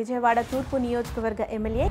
విజయవాడ తూర్పు నియోజకవర్గ ఎమ్మెల్యే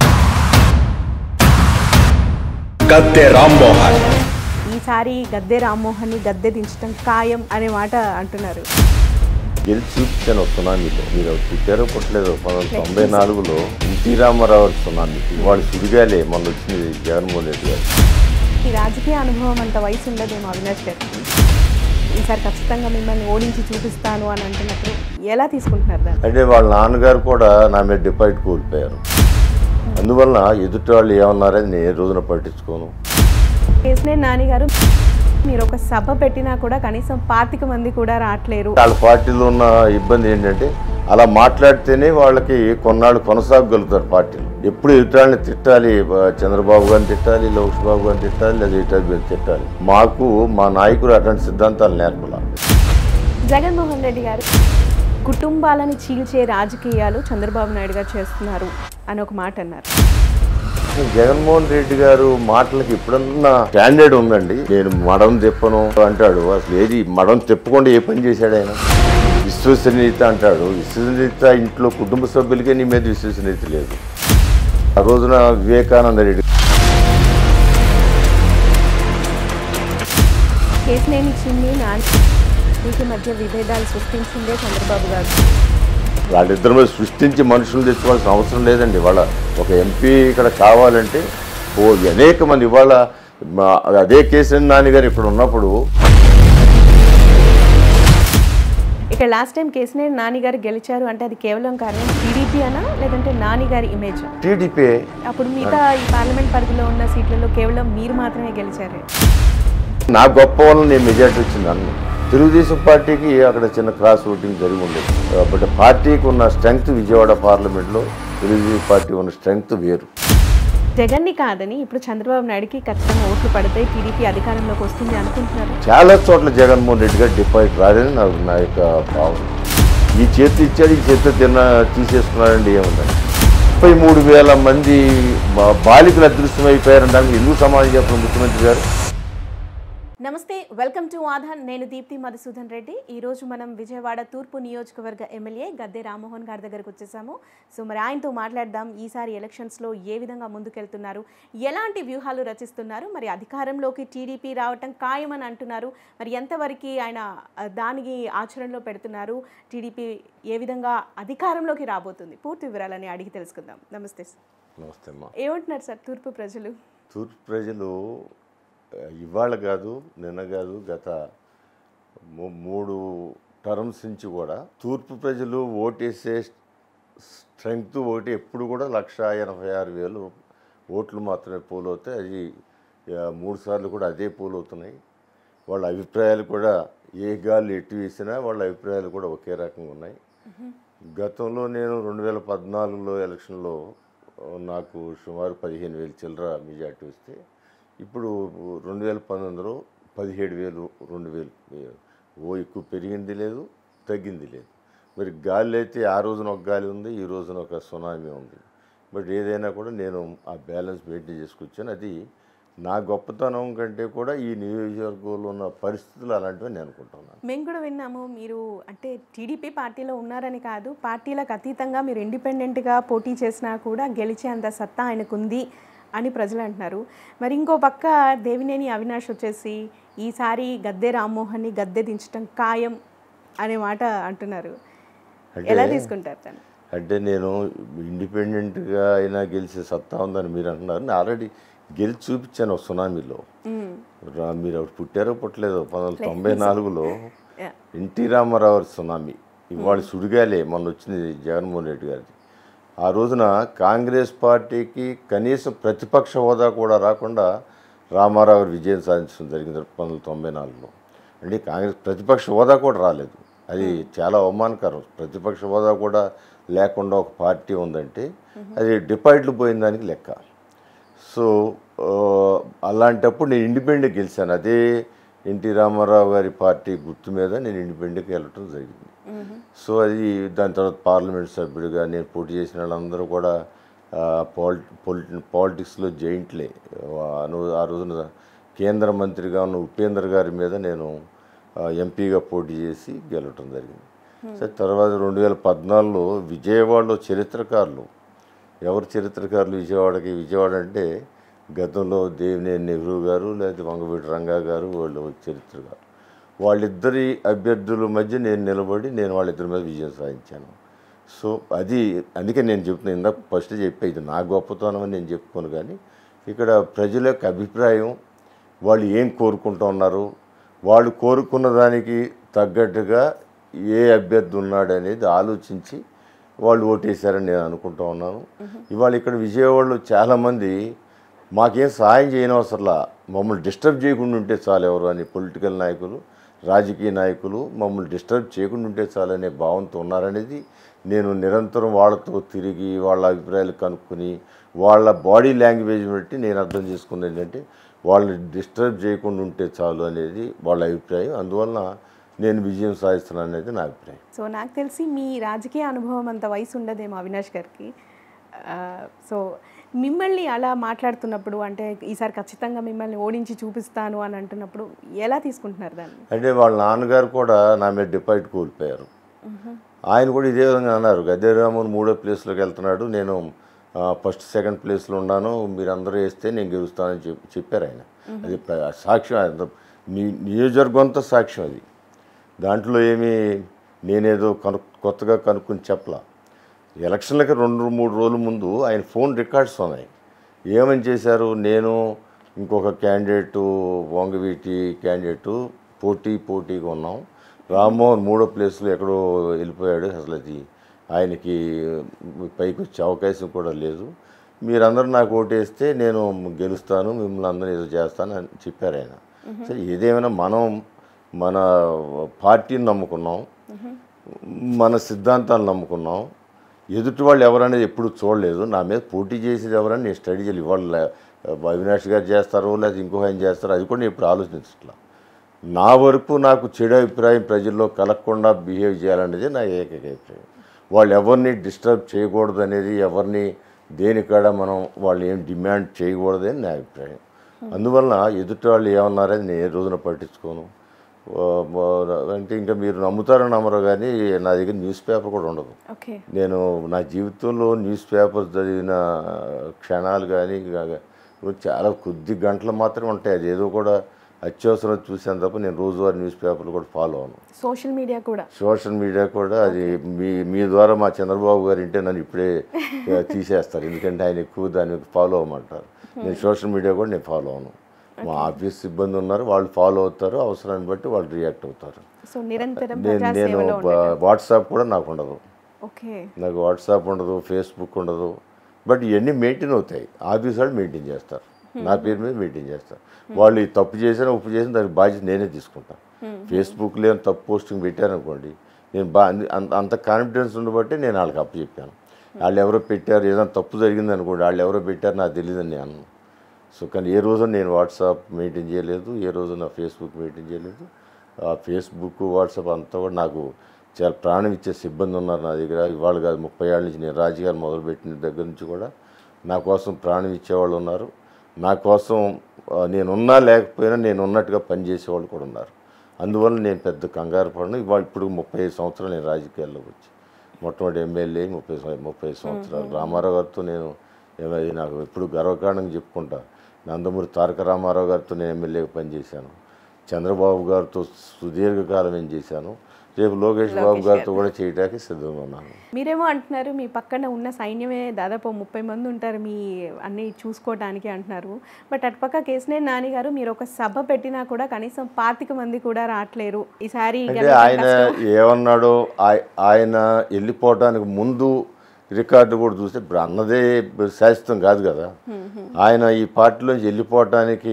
గద్దె రామ్మోహన్ ఈసారి గద్దె రామ్మోహన్ని గద్దె దించడం ఖాయం అనే మాట అంటున్నారు గెలిచి చూపించాను ఒక సునామీలో మీరు పుట్టారో పుట్టలేదు పంతొమ్మిది తొంభై నాలుగులో ఎన్టీ రామారావు సునామీ వాళ్ళు సుడిగాలే మొన్న వచ్చింది జగన్మోహన్ రెడ్డి గారు ఈ రాజకీయ అనుభవం అంత వయసు ఉండదేమో అవినాష్ గారికి ఈసారి ఖచ్చితంగా మిమ్మల్ని ఓడించి చూపిస్తాను అని అంటున్నప్పుడు ఎలా తీసుకుంటున్నారు దాన్ని అంటే వాళ్ళ నాన్నగారు కూడా నా మీద డిపాజిట్ కోల్పోయారు అందువలన ఎదుటి వాళ్ళు ఏమన్నారని నేను ఏ రోజున పట్టించుకోను కేసినేని నాని గారు మీరు ఒక సభ పెట్టినా కూడా కనీసం పాతిక మంది కూడా రావట్లేరు వాళ్ళ పార్టీలో ఉన్న ఇబ్బంది ఏంటంటే అలా మాట్లాడితేనే వాళ్ళకి కొన్నాళ్ళు కొనసాగలుగుతారు పార్టీలు ఎప్పుడు ఎదుటాళ్ళని తిట్టాలి ఆ, చంద్రబాబు గారిని తిట్టాలి లోకేష్ బాబు గారిని తిట్టాలి లేదా ఇటాలి గారిని తిట్టాలి మాకు మా నాయకుడు అటువంటి సిద్ధాంతాలు నేర్పల జగన్మోహన్ రెడ్డి గారు కుటుంబాలని చీల్చే రాజకీయాలు చంద్రబాబు నాయుడు గారు చేస్తున్నారు అని ఒక మాట అన్నారు జగన్మోహన్ రెడ్డి గారు మాటలకి ఎప్పుడన్నా స్టాండర్డ్ ఉందండి నేను మడం తిప్పను అంటాడు అసలు ఏది మడం తిప్పకుండా ఏ పని చేశాడు ఆయన విశ్వసనీయత అంటాడు విశ్వసనీయత ఇంట్లో కుటుంబ సభ్యులకే నీ మీద విశ్వసనీయత లేదు ఆ రోజున వివేకానంద రెడ్డి కేసినేని చిన్ని నాని వీటి మధ్య విభేదాలు సృష్టించిందే చంద్రబాబు గారు వాళ్ళిద్దరి మీద సృష్టించి మనుషులు తెచ్చుకోవాల్సిన అవసరం లేదండి వాళ్ళ ఒక ఎంపీ ఇక్కడ కావాలంటే ఓ అనేక మంది ఇవాళ మా- అదే కేసీఆర్ నాని గారు ఇక్కడ ఉన్నప్పుడు ఇక లాస్ట్ టైం కేసినేని నాని గారు గెలిచారు అంటే అది కేవలం కారణం టీడీపీ అనా లేదంటే నాని గారి ఇమేజ్ టీడీపీ అప్పుడు మిగతా ఈ పార్లమెంట్ పరిధిలో ఉన్న సీట్లలో కేవలం మీరు మాత్రమే గెలిచారు నా గొప్ప వల్ల నేను మెజార్టీ వచ్చింది అన్న తెలుగుదేశం పార్టీకి అక్కడ చిన్న క్రాస్ ఓటింగ్ జరిగి ఉండేది బట్ పార్టీకి ఉన్న స్ట్రెంగ్త్ విజయవాడ పార్లమెంట్లో తెలుగుదేశం పార్టీ ఉన్న స్ట్రెంగ్త్ వేరు జగన్ని కాదని ఇప్పుడు చంద్రబాబు నాయుడుకి ఖచ్చితంగా ఓట్లు పడతాయి టీడీపీ అధికారంలోకి వస్తుంది అనుకుంటున్నారు చాలా చోట్ల జగన్మోహన్ రెడ్డి గారు డిపాజిట్ రాదని నాకు నా యొక్క భావన ఈ చేతి ఇచ్చాడు ఈ చేతితో తిన్న తీసేసుకున్నాడండి ఏముందండి ముప్పై మూడు వేల మంది బా- బాలికలు అదృశ్యమైపోయారని దానికి ఎందుకు సమాధానం చెప్పిన ముఖ్యమంత్రి గారు నమస్తే వెల్కమ్ టు ఆధాన్ నేను దీప్తి మధుసూదన్ రెడ్డి ఈ రోజు మనం విజయవాడ తూర్పు నియోజకవర్గ ఎమ్మెల్యే గద్దె రామ్మోహన్ గారి దగ్గరకు వచ్చేసాము సో మరి ఆయనతో మాట్లాడదాం ఈసారి ఎలక్షన్స్లో ఏ విధంగా ముందుకెళ్తున్నారు ఎలాంటి వ్యూహాలు రచిస్తున్నారు మరి అధికారంలోకి టీడీపీ రావటం ఖాయమని అంటున్నారు మరి ఎంతవరకు ఆయన ఆ, దానికి ఆచరణలో పెడుతున్నారు టీడీపీ ఏ విధంగా అధికారంలోకి రాబోతుంది పూర్తి వివరాలని అడిగి తెలుసుకుందాం నమస్తే సార్ నమస్తే అమ్మా ఏమంటున్నారు సార్ తూర్పు ప్రజలు తూర్పు ప్రజలు ఆ, ఇవాళ కాదు నిన్న కాదు గత మూ- మూడు టర్మ్స్ నుంచి కూడా తూర్పు ప్రజలు ఓటేసే స్ట్రెంగ్త్ ఓటు ఎప్పుడు కూడా లక్ష ఎనభై ఆరు వేలు ఓట్లు మాత్రమే పోలవుతాయి అది ఆ, మూడు సార్లు కూడా అదే పోలవుతున్నాయి వాళ్ళ అభిప్రాయాలు కూడా ఏ గాలి ఎట్టి వేసినా వాళ్ళ అభిప్రాయాలు కూడా ఒకే రకంగా ఉన్నాయి గతంలో నేను రెండు వేల పద్నాలుగులో ఎలక్షన్లో ఆ, నాకు సుమారు పదిహేను వేలు చిల్లర మెజార్టీ వస్తే ఇప్పుడు రెండు వేల పంతొమ్మిదిలో పదిహేడు వేలు రెండు వేలు ఓ ఎక్కువ పెరిగింది లేదు తగ్గింది లేదు మరి గాలి అయితే ఆ రోజున ఒక గాలి ఉంది ఈ రోజున ఒక సునామీ ఉంది బట్ ఏదైనా కూడా నేను ఆ బ్యాలెన్స్ మెయింటైన్ చేసుకొచ్చాను అది నా గొప్పతనం కంటే కూడా ఈ నియోజకవర్గంలో ఉన్న పరిస్థితులు అలాంటివి నేను అనుకుంటున్నాను మేము కూడా విన్నాము మీరు అంటే టీడీపీ పార్టీలో ఉన్నారని కాదు పార్టీలకు అతీతంగా మీరు ఇండిపెండెంట్గా పోటీ చేసినా కూడా గెలిచేంత సత్తా ఆయనకుంది అని ప్రజలు అంటున్నారు మరి ఇంకో పక్క దేవినేని అవినాష్ వచ్చేసి ఈసారి గద్దె రామ్మోహన్ని గద్దె దించడం ఖాయం అనే మాట అంటున్నారు ఎలా తీసుకుంటారు తను అంటే నేను ఇండిపెండెంట్గా అయినా గెలిచే సత్తా ఉందని మీరు అంటున్నారు నేను ఆల్రెడీ గెలిచి చూపించాను ఒక సునామీలో రా- మీరు అప్పుడు పుట్టారో పుట్టలేదు పంతొమ్మిది తొంభై నాలుగులో Yeah. ఎన్టీ రామారావు సునామీ ఇవాళ సుడిగాలే మొన్న వచ్చింది జగన్మోహన్ రెడ్డి గారిది ఆ రోజున కాంగ్రెస్ పార్టీకి కనీసం ప్రతిపక్ష హోదా కూడా రాకుండా రామారావు గారు విజయం సాధించడం జరిగింది పంతొమ్మిది తొంభై నాలుగులో అంటే కాంగ్రెస్ ప్రతిపక్ష హోదా కూడా రాలేదు అది చాలా అవమానకరం ప్రతిపక్ష హోదా కూడా లేకుండా ఒక పార్టీ ఉందంటే అది డిపాజిట్లు పోయిన దానికి లెక్క సో ఆ, అలాంటప్పుడు నేను ఇండిపెండెంట్ గెలిచాను అదే ఎన్టీ రామారావు గారి పార్టీ గుర్తు మీద నేను ఇండిపెండెంట్కి వెళ్ళటం జరిగింది సో అది దాని తర్వాత పార్లమెంట్ సభ్యుడిగా నేను పోటీ చేసిన వాళ్ళందరూ కూడా పాలి పొలి పాలిటిక్స్లో జైంట్లే ఆ- ఆ రోజున కేంద్ర మంత్రిగా ఉన్న ఉపేంద్ర గారి మీద నేను ఆ, ఎంపీగా పోటీ చేసి గెలవటం జరిగింది సరే తర్వాత రెండు వేల పద్నాలుగులో విజయవాడలో చరిత్రకారులు ఎవరు చరిత్రకారులు విజయవాడకి విజయవాడ అంటే గతంలో దేవినేని నెహ్రూ గారు లేదా వంగవీటి రంగా గారు వాళ్ళు చరిత్రకారు వాళ్ళిద్దరి అభ్యర్థుల మధ్య నేను నిలబడి నేను వాళ్ళిద్దరి మీద విజయం సాధించాను సో అది అందుకే నేను చెప్తున్నాను ఇందాక ఫస్ట్ చెప్పే ఇది నా గొప్పతనం అని నేను చెప్పుకోను కానీ ఇక్కడ ప్రజల యొక్క అభిప్రాయం వాళ్ళు ఏం కోరుకుంటూ ఉన్నారు వాళ్ళు కోరుకున్న దానికి తగ్గట్టుగా ఏ అభ్యర్థి ఉన్నాడు అనేది ఆలోచించి వాళ్ళు ఓటేశారని నేను అనుకుంటా ఉన్నాను ఇవాళ ఇక్కడ విజయవాడలో చాలామంది మాకేం సహాయం చేయని అవసరంలా మమ్మల్ని డిస్టర్బ్ చేయకుండా ఉంటే చాలు ఎవరు అని పొలిటికల్ నాయకులు రాజకీయ నాయకులు మమ్మల్ని డిస్టర్బ్ చేయకుండా ఉంటే చాలు అనే భావంతో ఉన్నారనేది నేను నిరంతరం వాళ్ళతో తిరిగి వాళ్ళ అభిప్రాయాలు కనుక్కొని వాళ్ళ బాడీ లాంగ్వేజ్ బట్టి నేను అర్థం చేసుకుంది ఏంటంటే వాళ్ళని డిస్టర్బ్ చేయకుండా ఉంటే చాలు అనేది వాళ్ళ అభిప్రాయం అందువలన నేను విజయం సాధిస్తున్నాను అనేది నా అభిప్రాయం సో నాకు తెలిసి మీ రాజకీయ అనుభవం అంత వయసు ఉండదేమో అవినాష్ గారికి ఆ, సో మిమ్మల్ని అలా మాట్లాడుతున్నప్పుడు అంటే ఈసారి ఖచ్చితంగా మిమ్మల్ని ఓడించి చూపిస్తాను అని అంటున్నప్పుడు ఎలా తీసుకుంటున్నారు దాన్ని అంటే వాళ్ళ నాన్నగారు కూడా నా మీద డిపాజిట్ కోల్పోయారు ఆయన కూడా ఇదే విధంగా అన్నారు గద్దెరామన్ మూడో ప్లేస్లోకి వెళ్తున్నాడు నేను ఆ, ఫస్ట్ సెకండ్ ప్లేస్లో ఉన్నాను మీరు అందరూ వేస్తే నేను గెలుస్తానని చెప్పి చెప్పారు ఆయన అది ప్ర- సాక్ష్యం ఆయన ని- నియోజకవర్గం అంతా సాక్ష్యం అది దాంట్లో ఏమీ నేనేదో కను కొత్తగా కనుక్కొని చెప్పలా ఎలక్షన్లకి రెండు మూడు రోజుల ముందు ఆయన ఫోన్ రికార్డ్స్ ఉన్నాయి ఏమని చేశారు నేను ఇంకొక క్యాండిడేటు వంగవీటి క్యాండిడేటు పోటీ పోటీగా ఉన్నాం రామ్మోహన్ మూడో ప్లేస్లో ఎక్కడో వెళ్ళిపోయాడు అసలు అది ఆయనకి పైకి వచ్చే అవకాశం కూడా లేదు మీరందరూ నాకు ఓటేస్తే నేను గెలుస్తాను మిమ్మల్ని అందరూ ఏదో చేస్తాను అని చెప్పారు ఆయన సరే ఏదేమైనా మనం మన పార్టీని నమ్ముకున్నాం మన సిద్ధాంతాలు నమ్ముకున్నాం ఎదుటి వాళ్ళు ఎవరనేది ఎప్పుడు చూడలేదు నా మీద పోటీ చేసేది ఎవరని నేను స్టడీ చేయాలి ఇవాళ అవినాష్ గారు చేస్తారో లేదా ఇంకో ఆయన చేస్తారో అది కూడా నేను ఇప్పుడు ఆలోచించట్లా నా వరకు నాకు చెడు అభిప్రాయం ప్రజల్లో కలగకుండా బిహేవ్ చేయాలనేది నా ఏకైక అభిప్రాయం వాళ్ళు ఎవరిని డిస్టర్బ్ చేయకూడదు అనేది ఎవరిని దేనికాడ మనం వాళ్ళు ఏం డిమాండ్ చేయకూడదని నా అభిప్రాయం అందువలన ఎదుటి వాళ్ళు ఏమన్నారని నేను ఏ రోజున పట్టించుకోను ఆ, ఆ, అంటే ఇంకా మీరు నమ్ముతారో నమ్మరో కానీ నా దగ్గర న్యూస్ పేపర్ కూడా ఉండదు ఓకే నేను నా జీవితంలో న్యూస్ పేపర్ చదివిన క్షణాలు కానీ చాలా కొద్ది గంటలు మాత్రమే ఉంటాయి అది ఏదో కూడా అత్యవసరం చూసాను తప్ప నేను రోజువారీ న్యూస్ పేపర్లు కూడా ఫాలో అవ్వను సోషల్ మీడియా కూడా సోషల్ మీడియా కూడా అది మీ మీ ద్వారా మా చంద్రబాబు గారు ఇంటే నన్ను ఇప్పుడే ఆ, తీసేస్తారు ఎందుకంటే ఆయన ఎక్కువ దాన్ని ఫాలో అవ్వమంటారు నేను సోషల్ మీడియా కూడా నేను ఫాలో అవ్వను మా ఆఫీస్ సిబ్బంది ఉన్నారు వాళ్ళు ఫాలో అవుతారు అవసరాన్ని బట్టి వాళ్ళు రియాక్ట్ అవుతారు సో నిరంతరం నేను నేను ప్రజాసేవలో వా- వాట్సాప్ కూడా నాకు ఉండదు ఓకే నాకు వాట్సాప్ ఉండదు ఫేస్బుక్ ఉండదు బట్ ఇవన్నీ మెయింటైన్ అవుతాయి ఆఫీస్ వాళ్ళు మెయింటైన్ చేస్తారు నా పేరు మీద మెయింటైన్ చేస్తారు వాళ్ళు ఈ తప్పు చేసినా ఉప్పు చేసినా దానికి బాధ్యత నేనే తీసుకుంటాను ఫేస్బుక్లో ఏమైనా తప్పు పోస్టింగ్ పెట్టారనుకోండి నేను బా అంత అంత కాన్ఫిడెన్స్ ఉండబట్టి నేను వాళ్ళకి అప్పు చెప్పాను వాళ్ళు ఎవరో పెట్టారు ఏదైనా తప్పు జరిగింది అనుకోండి వాళ్ళు ఎవరో పెట్టారు నాకు తెలియదని నేను అన్నాను సో కానీ ఏ రోజు నేను వాట్సాప్ మెయింటైన్ చేయలేదు ఏ రోజు నా ఫేస్బుక్ మెయింటైన్ చేయలేదు ఆ ఫేస్బుక్ వాట్సాప్ అంతా కూడా నాకు చాలా ప్రాణం ఇచ్చే సిబ్బంది ఉన్నారు నా దగ్గర ఇవాళ కాదు ముప్పై ఏళ్ళ నుంచి నేను రాజకీయాలు మొదలుపెట్టిన దగ్గర నుంచి కూడా నా కోసం ప్రాణం ఇచ్చేవాళ్ళు ఉన్నారు నా కోసం ఆ, నేనున్నా లేకపోయినా నేను ఉన్నట్టుగా పనిచేసేవాళ్ళు కూడా ఉన్నారు అందువల్ల నేను పెద్ద కంగారు పడను ఇవాళ ఇప్పుడు ముప్పై ఐదు సంవత్సరాలు నేను రాజకీయాల్లోకి వచ్చి మొట్టమొదటి ఎమ్మెల్యే ముప్పై సం- ముప్పై ఐదు సంవత్సరాలు రామారావు గారితో నేను ఏమది నాకు ఎప్పుడు గర్వకారణంగా చెప్పుకుంటా నందమూరి తారక రామారావు గారితో నేను ఎమ్మెల్యేగా పనిచేశాను చంద్రబాబు గారితో సుదీర్ఘకాలం ఏం చేశాను రేపు లోకేష్ బాబు గారితో కూడా చేయడానికి సిద్ధంగా ఉన్నాను మీరేమో అంటున్నారు మీ పక్కన ఉన్న సైన్యమే దాదాపు ముప్పై మంది ఉంటారు మీ అన్ని చూసుకోవడానికి అంటున్నారు బట్ అటుపక్క కేసినేని నాని గారు మీరు ఒక సభ పెట్టినా కూడా కనీసం పాతిక మంది కూడా రావట్లేరు ఈసారి అంటే గెలవడం ఆయన కష్టం. ఏమన్నాడో ఆయ- ఆయన వెళ్ళిపోవటానికి ముందు రికార్డు కూడా చూస్తే ఇప్పుడు అన్నదే శాశ్వతం కాదు కదా ఆయన ఈ పార్టీలోంచి వెళ్ళిపోవటానికి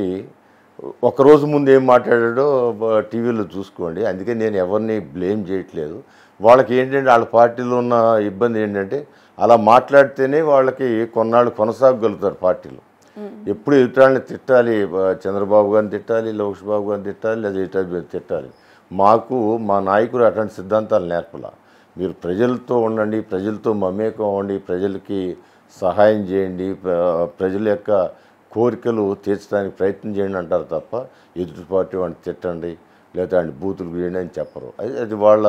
ఒక రోజు ముందు ఏం మాట్లాడాడో బ- టీవీలో చూసుకోండి అందుకే నేను ఎవరిని బ్లేమ్ చేయట్లేదు వాళ్ళకి ఏంటంటే వాళ్ళ పార్టీలో ఉన్న ఇబ్బంది ఏంటంటే అలా మాట్లాడితేనే వాళ్ళకి కొన్నాళ్ళు కొనసాగలుగుతారు పార్టీలో ఎప్పుడు ఎదుటాళ్ళని తిట్టాలి బ- చంద్రబాబు గారిని తిట్టాలి లోకేష్ బాబు గారిని తిట్టాలి లేదా ఇటాలి మీద తిట్టాలి మాకు మా నాయకుడు అటువంటి సిద్ధాంతాలు నేర్పలా మీరు ప్రజలతో ఉండండి ప్రజలతో మమేకం అవ్వండి ప్రజలకి సహాయం చేయండి ప్ర- ప్రజల యొక్క కోరికలు తీర్చడానికి ప్రయత్నం చేయండి అంటారు తప్ప ఎదుటి పార్టీ వాడిని తిట్టండి లేదా ఆయన బూతులు చేయండి అని చెప్పరు అది అది వాళ్ళ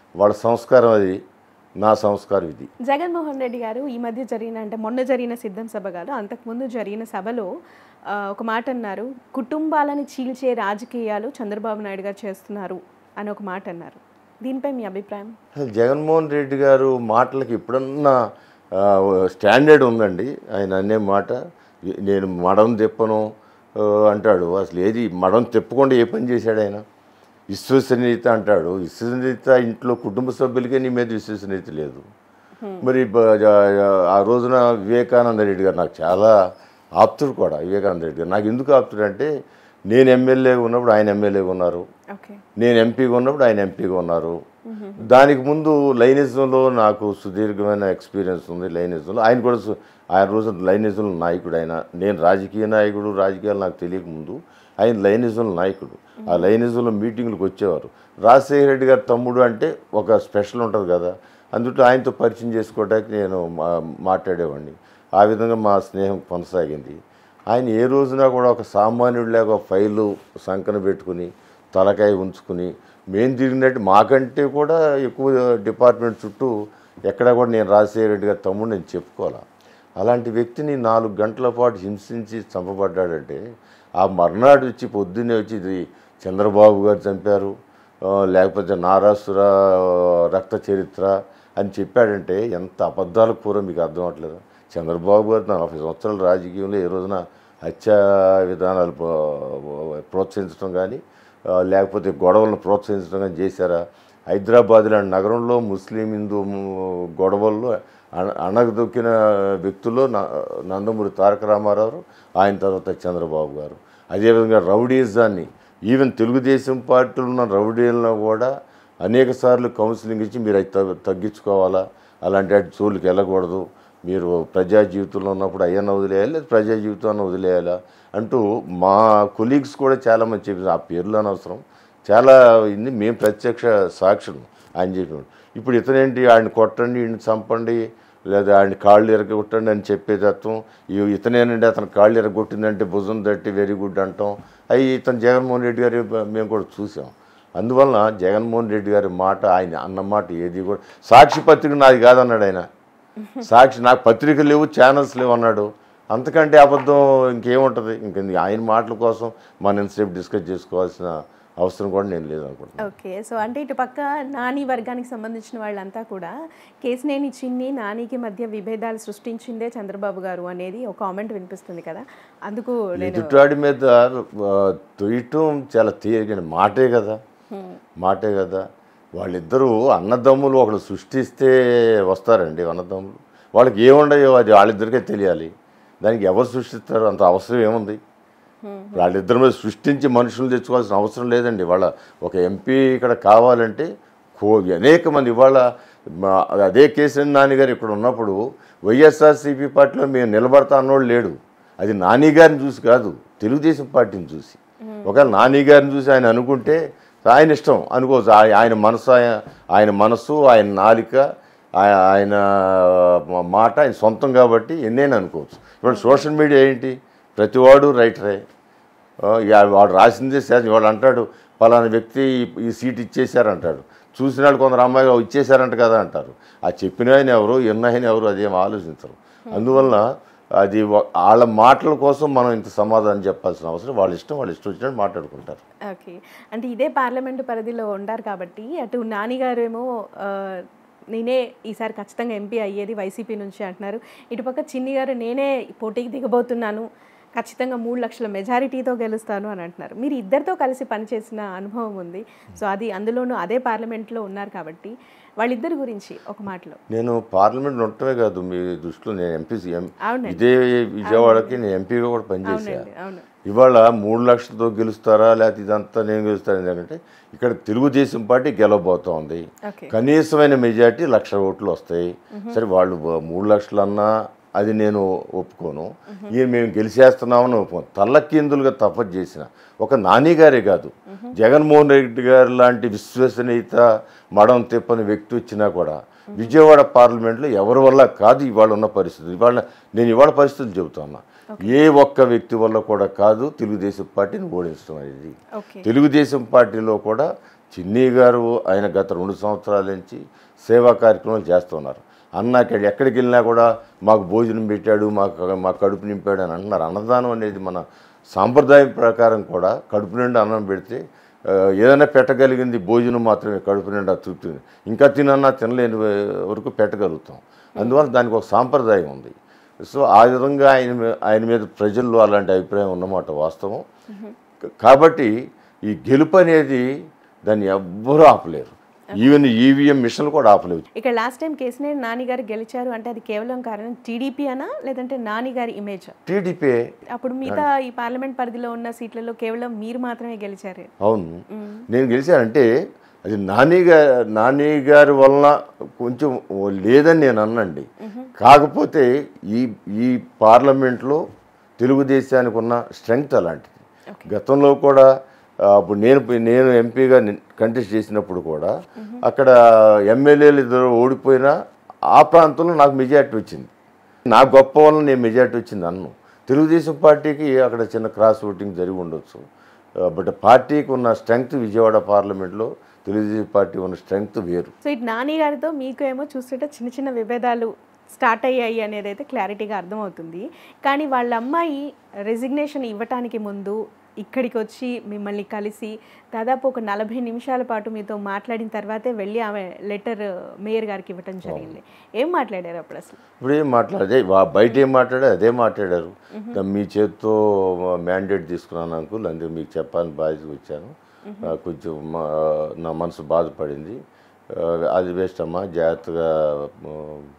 వాళ్ళ సంస్కారం అది నా సంస్కారం ఇది జగన్మోహన్ రెడ్డి గారు ఈ మధ్య జరిగిన అంటే మొన్న జరిగిన సిద్ధం సభ కాదు అంతకుముందు జరిగిన సభలో ఆ, ఒక మాట అన్నారు కుటుంబాలని చీల్చే రాజకీయాలు చంద్రబాబు నాయుడు గారు చేస్తున్నారు అని ఒక మాట అన్నారు దీనిపై మీ అభిప్రాయం అసలు జగన్మోహన్ రెడ్డి గారు మాటలకి ఎప్పుడన్నా ఆ, స్టాండర్డ్ ఉందండి ఆయన అనే మాట నేను మడం తిప్పను ఆ, అంటాడు అసలు ఏది మడం తిప్పకుండా ఏ పని చేశాడు ఆయన విశ్వసనీయత అంటాడు విశ్వసనీయత ఇంట్లో కుటుంబ సభ్యులకే నీ మీద విశ్వసనీయత లేదు మరి బ- జ- ఆ రోజున వివేకానంద రెడ్డి గారు నాకు చాలా ఆప్తుడు కూడా వివేకానంద రెడ్డి గారు నాకు ఎందుకు ఆప్తుడు అంటే నేను ఎమ్మెల్యేగా ఉన్నప్పుడు ఆయన ఎమ్మెల్యేగా ఉన్నారు ఓకే నేను ఎంపీగా ఉన్నప్పుడు ఆయన ఎంపీగా ఉన్నారు దానికి ముందు లైనిజంలో నాకు సుదీర్ఘమైన ఎక్స్పీరియన్స్ ఉంది లైనిజంలో ఆయన కూడా సు- ఆయన రోజు లైనిజంలో నాయకుడు ఆయన నేను రాజకీయ నాయకుడు రాజకీయాలు నాకు తెలియక ముందు ఆయన లైనిజంలో నాయకుడు ఆ లైనిజంలో మీటింగ్లకు వచ్చేవారు రాజశేఖర రెడ్డి గారి తమ్ముడు అంటే ఒక స్పెషల్ ఉంటుంది కదా అందులో ఆయనతో పరిచయం చేసుకోవడానికి నేను మా- మాట్లాడేవాడిని ఆ విధంగా మా స్నేహం కొనసాగింది ఆయన ఏ రోజున కూడా ఒక సామాన్యుడిలాగా ఒక ఫైలు సంకన పెట్టుకుని తలకాయ ఉంచుకుని మేము తిరిగినట్టు మాకంటే కూడా ఎక్కువ డిపార్ట్మెంట్ చుట్టూ ఎక్కడా కూడా నేను రాజశేఖర రెడ్డి గారి తమ్ముడు నేను చెప్పుకోవాలా అలాంటి వ్యక్తిని నాలుగు గంటల పాటు హింసించి చంపబడ్డాడంటే ఆ మర్నాడు వచ్చి పొద్దున్నే వచ్చి ఇది చంద్రబాబు గారు చంపారు ఆ, లేకపోతే నారాసుర రక్త చరిత్ర అని చెప్పాడంటే ఎంత అబద్ధాల కూర మీకు అర్థం అవట్లేదు చంద్రబాబు గారు నలభై సంవత్సరాల రాజకీయంలో ఏ రోజున హత్యా విధానాలు ప్రో- ప్రోత్సహించడం కానీ ఆ, లేకపోతే గొడవలను ప్రోత్సహించడం కానీ చేశారా హైదరాబాద్ లాంటి నగరంలో ముస్లిం హిందూ గొడవల్లో అణ అణగదొక్కిన వ్యక్తుల్లో న- నందమూరి తారక రామారావు ఆయన తర్వాత చంద్రబాబు గారు అదేవిధంగా రౌడీజాన్ని ఈవెన్ తెలుగుదేశం పార్టీలో ఉన్న రౌడీలను కూడా అనేక సార్లు కౌన్సిలింగ్ ఇచ్చి మీరు అది తగ్గి- తగ్గించుకోవాలా అలాంటి వాటి జోలికి వెళ్ళకూడదు మీరు ప్రజా జీవితంలో ఉన్నప్పుడు అయ్యన్న వదిలేయాలి లేదా ప్రజా జీవితాన్ని వదిలేయాలా అంటూ మా కొలీగ్స్ కూడా చాలామంది చెప్పారు ఆ పేర్లు అనవసరం చాలా ఇది మేము ప్రత్యక్ష సాక్షులు ఆయన చెప్పాడు ఇప్పుడు ఇతనేంటి ఆయన కొట్టండి ఈయన చంపండి లేదా ఆయన కాళ్ళు ఎరగొట్టండి అని చెప్పే తత్వం ఈ- ఇతనేనండి అతను కాళ్ళు ఎరగొట్టిందంటే భుజం తట్టి వెరీ గుడ్ అంటాం అవి ఇతను జగన్మోహన్ రెడ్డి గారి మేము కూడా చూసాం అందువలన జగన్మోహన్ రెడ్డి గారి మాట ఆయన అన్న మాట ఏది కూడా సాక్షి పత్రిక నాది కాదన్నాడు ఆయన సాక్షి నాకు పత్రికలు లేవు ఛానల్స్ లేవు అన్నాడు అంతకంటే అబద్ధం ఇంకేముంటుంది ఇంక ఆయన మాటల కోసం మనం ఎంతసేపు డిస్కస్ చేసుకోవాల్సిన అవసరం కూడా నేను లేదనుకుంటున్నాను ఓకే సో అంటే ఇటు పక్క నాని వర్గానికి సంబంధించిన వాళ్ళంతా కూడా కేసినేని చిన్ని నానికి మధ్య విభేదాలు సృష్టించిందే చంద్రబాబు గారు అనేది ఒక కామెంట్ వినిపిస్తుంది కదా అందుకు నేను ఎదుటాడి మీద ఆ, తొయ్యటం చాలా తేలికైన మాటే కదా మాటే కదా వాళ్ళిద్దరూ అన్నదమ్ములు ఒకడు సృష్టిస్తే వస్తారండి అన్నదమ్ములు వాళ్ళకి ఏముండయో అది వాళ్ళిద్దరికే తెలియాలి దానికి ఎవరు సృష్టిస్తారు అంత అవసరం ఏముంది వాళ్ళిద్దరి మీద సృష్టించి మనుషులు తెచ్చుకోవాల్సిన అవసరం లేదండి వాళ్ళ ఒక ఎంపీ ఇక్కడ కావాలంటే కో అనేక మంది ఇవాళ మా- అదే కేసీఆర్ నాని గారు ఇక్కడ ఉన్నప్పుడు వైఎస్ఆర్సీపీ పార్టీలో మేము నిలబడతా అన్నోడు లేడు అది నాని గారిని చూసి కాదు తెలుగుదేశం పార్టీని చూసి ఒకవేళ నాని గారిని చూసి ఆయన అనుకుంటే ఆయన ఇష్టం అనుకోవచ్చు ఆయ- ఆయన మనసు ఆయన- ఆయన మనసు ఆయన నాలిక ఆయ- ఆయన మాట ఆయన సొంతం కాబట్టి ఎన్నైనా అనుకోవచ్చు ఇప్పుడు సోషల్ మీడియా ఏంటి ప్రతివాడు రైటరే ఆ, యా- వాడు రాసిందే శాసనం వాడు అంటాడు పలానా వ్యక్తి ఈ- ఈ సీట్ ఇచ్చేశారంటాడు చూసిన వాళ్ళు కొందరు అమ్మాయి ఇచ్చేశారంట కదా అంటారు ఆ చెప్పిన ఆయన ఎవరు ఎన్న ఆయన ఎవరు అదేం ఆలోచించరు అందువలన అది వా- వాళ్ళ మాటల కోసం మనం ఇంత సమాధానం చెప్పాల్సిన అవసరం వాళ్ళ ఇష్టం వాళ్ళు ఇష్టం వచ్చినట్టు మాట్లాడుకుంటారు ఓకే అంటే ఇదే పార్లమెంటు పరిధిలో ఉండారు కాబట్టి అటు నానిగారు ఏమో ఆ, నేనే ఈసారి ఖచ్చితంగా ఎంపీ అయ్యేది వైసీపీ నుంచి అంటున్నారు ఇటుపక్క చిన్ని గారు నేనే పోటీకి దిగబోతున్నాను ఖచ్చితంగా మూడు లక్షల మెజారిటీతో గెలుస్తాను అని అంటున్నారు మీరు ఇద్దరితో కలిసి పనిచేసిన అనుభవం ఉంది సో అది అందులోనూ అదే పార్లమెంట్లో ఉన్నారు కాబట్టి వాళ్ళిద్దరి గురించి ఒక మాటలో నేను పార్లమెంట్ ఉండటమే కాదు మీ దృష్టిలో నేను ఎంపీ అవునండి. ఇదే విజయవాడకి నేను ఎంపీగా కూడా పనిచేశాను అవునండి అవును ఇవాళ మూడు లక్షలతో గెలుస్తారా లేకపోతే ఇదంతా నేను గెలుస్తాను ఎందుకంటే ఇక్కడ తెలుగుదేశం పార్టీ గెలవబోతోంది ఓకే కనీసమైన మెజార్టీ లక్ష ఓట్లు వస్తాయి సరే వాళ్ళు బ- మూడు లక్షలు అన్నా అది నేను ఒప్పుకోను ఈయన మేము గెలిచేస్తున్నామని ఒప్పుకోను తల్లకిందులుగా తపస్సు చేసిన ఒక నాని గారే కాదు జగన్మోహన్ రెడ్డి గారు లాంటి విశ్వసనీయత మడం తిప్పని వ్యక్తి వచ్చినా కూడా విజయవాడ పార్లమెంట్లో ఎవరి వల్ల కాదు ఇవాళ ఉన్న పరిస్థితులు ఇవాళ నేను ఇవాళ పరిస్థితులు చెబుతున్నా ఏ ఒక్క వ్యక్తి వల్ల కూడా కాదు తెలుగుదేశం పార్టీని ఓడించడం అనేది ఓకే తెలుగుదేశం పార్టీలో కూడా చిన్ని గారు ఆయన గత రెండు సంవత్సరాల నుంచి సేవా కార్యక్రమాలు చేస్తున్నారు అన్న ఇక్కడ ఎక్కడికి వెళ్ళినా కూడా మాకు భోజనం పెట్టాడు మాకు మా కడుపు నింపాడు అని అంటున్నారు అన్నదానం అనేది మన సాంప్రదాయం ప్రకారం కూడా కడుపు నిండా అన్నం పెడితే ఆ, ఏదైనా పెట్టగలిగింది భోజనం మాత్రమే కడుపు నిండా తృప్తి ఇంకా తినన్నా తినలేని వరకు పెట్టగలుగుతాం అందువల్ల దానికి ఒక సాంప్రదాయం ఉంది సో ఆ విధంగా ఆయన మీ- ఆయన మీద ప్రజల్లో అలాంటి అభిప్రాయం ఉన్నమాట వాస్తవం క- కాబట్టి ఈ గెలుపు అనేది దాన్ని ఎవ్వరూ ఆపలేరు ఈవెన్ ఈవీఎం మిషన్లు కూడా ఆపలేవు ఇక్కడ లాస్ట్ టైం కేసినేని నాని గారు గెలిచారు అంటే అది కేవలం కారణం టీడీపీ అనా లేదంటే నాని గారి ఇమేజ్ టీడీపీ అప్పుడు మిగతా ఈ పార్లమెంట్ పరిధిలో ఉన్న సీట్లలో కేవలం మీరు మాత్రమే గెలిచారు అవును నేను గెలిచానంటే అది నాని గారి నాని గారి వలన కొంచెం లేదని నేను అన్నండి కాకపోతే ఈ ఈ పార్లమెంట్లో తెలుగుదేశానికి ఉన్న స్ట్రెంగ్త్ అలాంటిది గతంలో కూడా ఆ, అప్పుడు నేను నేను ఎంపీగా కంటెస్ట్ చేసినప్పుడు కూడా అక్కడ ఎమ్మెల్యేలు ఇద్దరు ఓడిపోయినా ఆ ప్రాంతంలో నాకు మెజార్టీ వచ్చింది నా గొప్ప వల్ల నేను మెజార్టీ వచ్చింది అన్ను తెలుగుదేశం పార్టీకి అక్కడ చిన్న క్రాస్ ఓటింగ్ జరిగి ఉండొచ్చు ఆ, బట్ పార్టీకి ఉన్న స్ట్రెంగ్త్ విజయవాడ పార్లమెంట్లో తెలుగుదేశం పార్టీ ఉన్న స్ట్రెంగ్త్ వేరు సో ఇటు నాని గారితో మీకు ఏమో చూస్తుంటే చిన్న చిన్న విభేదాలు స్టార్ట్ అయ్యాయి అనేది అయితే క్లారిటీగా అర్థమవుతుంది కానీ వాళ్ళ అమ్మాయి రెసిగ్నేషన్ ఇవ్వటానికి ముందు ఇక్కడికి వచ్చి మిమ్మల్ని కలిసి దాదాపు ఒక నలభై నిమిషాల పాటు మీతో మాట్లాడిన తర్వాతే వెళ్ళి ఆమె లెటర్ మేయర్ గారికి ఇవ్వటం జరిగింది ఏం మాట్లాడారు అప్పుడు అసలు ఇప్పుడు ఏం మాట్లాడదే వా- బయట ఏం మాట్లాడారు అదే మాట్లాడారు మీ చేత్తో మ్యాండేట్ తీసుకున్నాను అంకుల్ అందుకే మీకు చెప్పాలని బాధ్యత వచ్చాను ఆ, కొంచెం మా- నా మనసు బాధపడింది ఆ, అది వేస్ట్ అమ్మా జాగ్రత్తగా ఆ,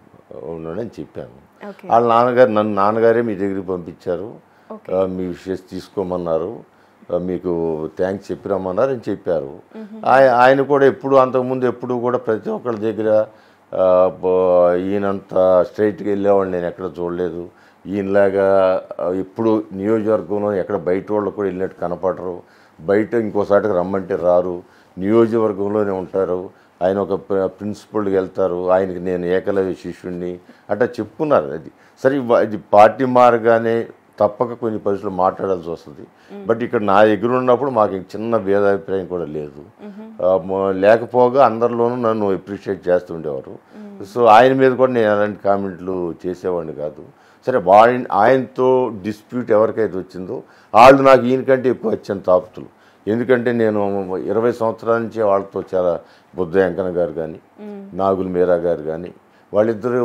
ఉండండి అని చెప్పాను ఓకే వాళ్ళ నాన్నగారు నన్ను నాన్నగారే మీ దగ్గరికి పంపించారు ఆ, మీ విషయస్ తీసుకోమన్నారు ఆ, మీకు థ్యాంక్స్ చెప్పి రమ్మన్నారు అని చెప్పారు ఆయ- ఆయన కూడా ఎప్పుడు అంతకుముందు ఎప్పుడు కూడా ప్రతి ఒక్కరి దగ్గర ఆ, బ- ఈయనంత స్ట్రైట్గా వెళ్ళేవాళ్ళు నేను ఎక్కడ చూడలేదు ఈయనలాగా ఆ, ఇప్పుడు నియోజకవర్గంలో ఎక్కడ బయట వాళ్ళు కూడా వెళ్ళినట్టు కనపడరు బయట ఇంకోసాటికి రమ్మంటే రారు నియోజకవర్గంలోనే ఉంటారు ఆయన ఒక ప్ర- ప్రిన్సిపల్కి వెళ్తారు ఆయనకి నేను ఏకలవ్య శిష్యుణ్ణి అట్లా చెప్పుకున్నారు అది సరే ఇవ- ఇది పార్టీ మారగానే తప్పక కొన్ని పరిస్థితులు మాట్లాడాల్సి వస్తుంది బట్ ఇక్కడ నా దగ్గర ఉన్నప్పుడు మాకు ఇంక చిన్న భేదాభిప్రాయం కూడా లేదు ఆ, మ- లేకపోగా అందరిలోనూ నన్ను అప్రిషియేట్ చేస్తుండేవారు సో ఆయన మీద కూడా నేను అలాంటి కామెంట్లు చేసేవాడిని కాదు సరే వాడి ఆయనతో డిస్ప్యూట్ ఎవరికైతే వచ్చిందో వాళ్ళు నాకు ఈయనకంటే ఎక్కువ అత్యంత ఆప్తులు ఎందుకంటే నేను ఇరవై సంవత్సరాల నుంచి వాళ్ళతో చాలా బుద్ధ వెంకన్న గారు కానీ నాగుల్ మీరా గారు కానీ వాళ్ళిద్దరూ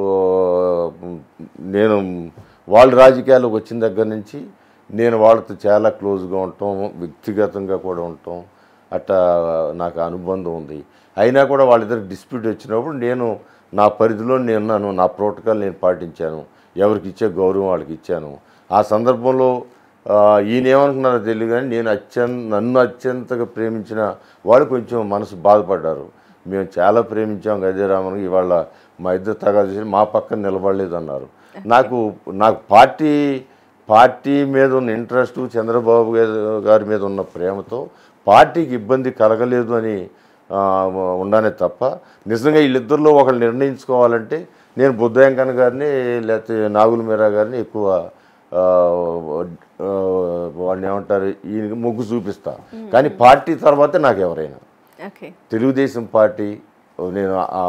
బో- నేను వాళ్ళ రాజకీయాల్లోకి వచ్చిన దగ్గర నుంచి నేను వాళ్ళతో చాలా క్లోజ్గా ఉండటం వ్యక్తిగతంగా కూడా ఉండటం అట్లా నాకు అనుబంధం ఉంది అయినా కూడా వాళ్ళిద్దరికి డిస్ప్యూట్ వచ్చినప్పుడు నేను నా పరిధిలో నేను ఉన్నాను నా ప్రోటోకాల్ నేను పాటించాను ఎవరికి ఇచ్చే గౌరవం వాళ్ళకి ఇచ్చాను ఆ సందర్భంలో ఆ, ఈయన ఏమనుకున్నారో తెలియదు కానీ నేను అత్యంత నన్ను అత్యంతగా ప్రేమించిన వాళ్ళు కొంచెం మనసు బాధపడ్డారు మేము చాలా ప్రేమించాం గజరామన్ ఇవాళ మా ఇద్దరు తగా చేసి మా పక్కన నిలబడలేదు అన్నారు నాకు నాకు పార్టీ పార్టీ మీద ఉన్న ఇంట్రెస్ట్ చంద్రబాబు గా- గారి మీద ఉన్న ప్రేమతో పార్టీకి ఇబ్బంది కలగలేదు అని ఆ, ఉండానే తప్ప నిజంగా వీళ్ళిద్దరిలో ఒకళ్ళు నిర్ణయించుకోవాలంటే నేను బుద్ధయంకన్ గారిని లేకపోతే నాగుల మీరా గారిని ఎక్కువ ఆ, ఆ, వాడిని ఏమంటారు ఈయనకి మొగ్గు చూపిస్తా కానీ పార్టీ తర్వాతే నాకు ఎవరైనా ఓకే తెలుగుదేశం పార్టీ నేను ఆ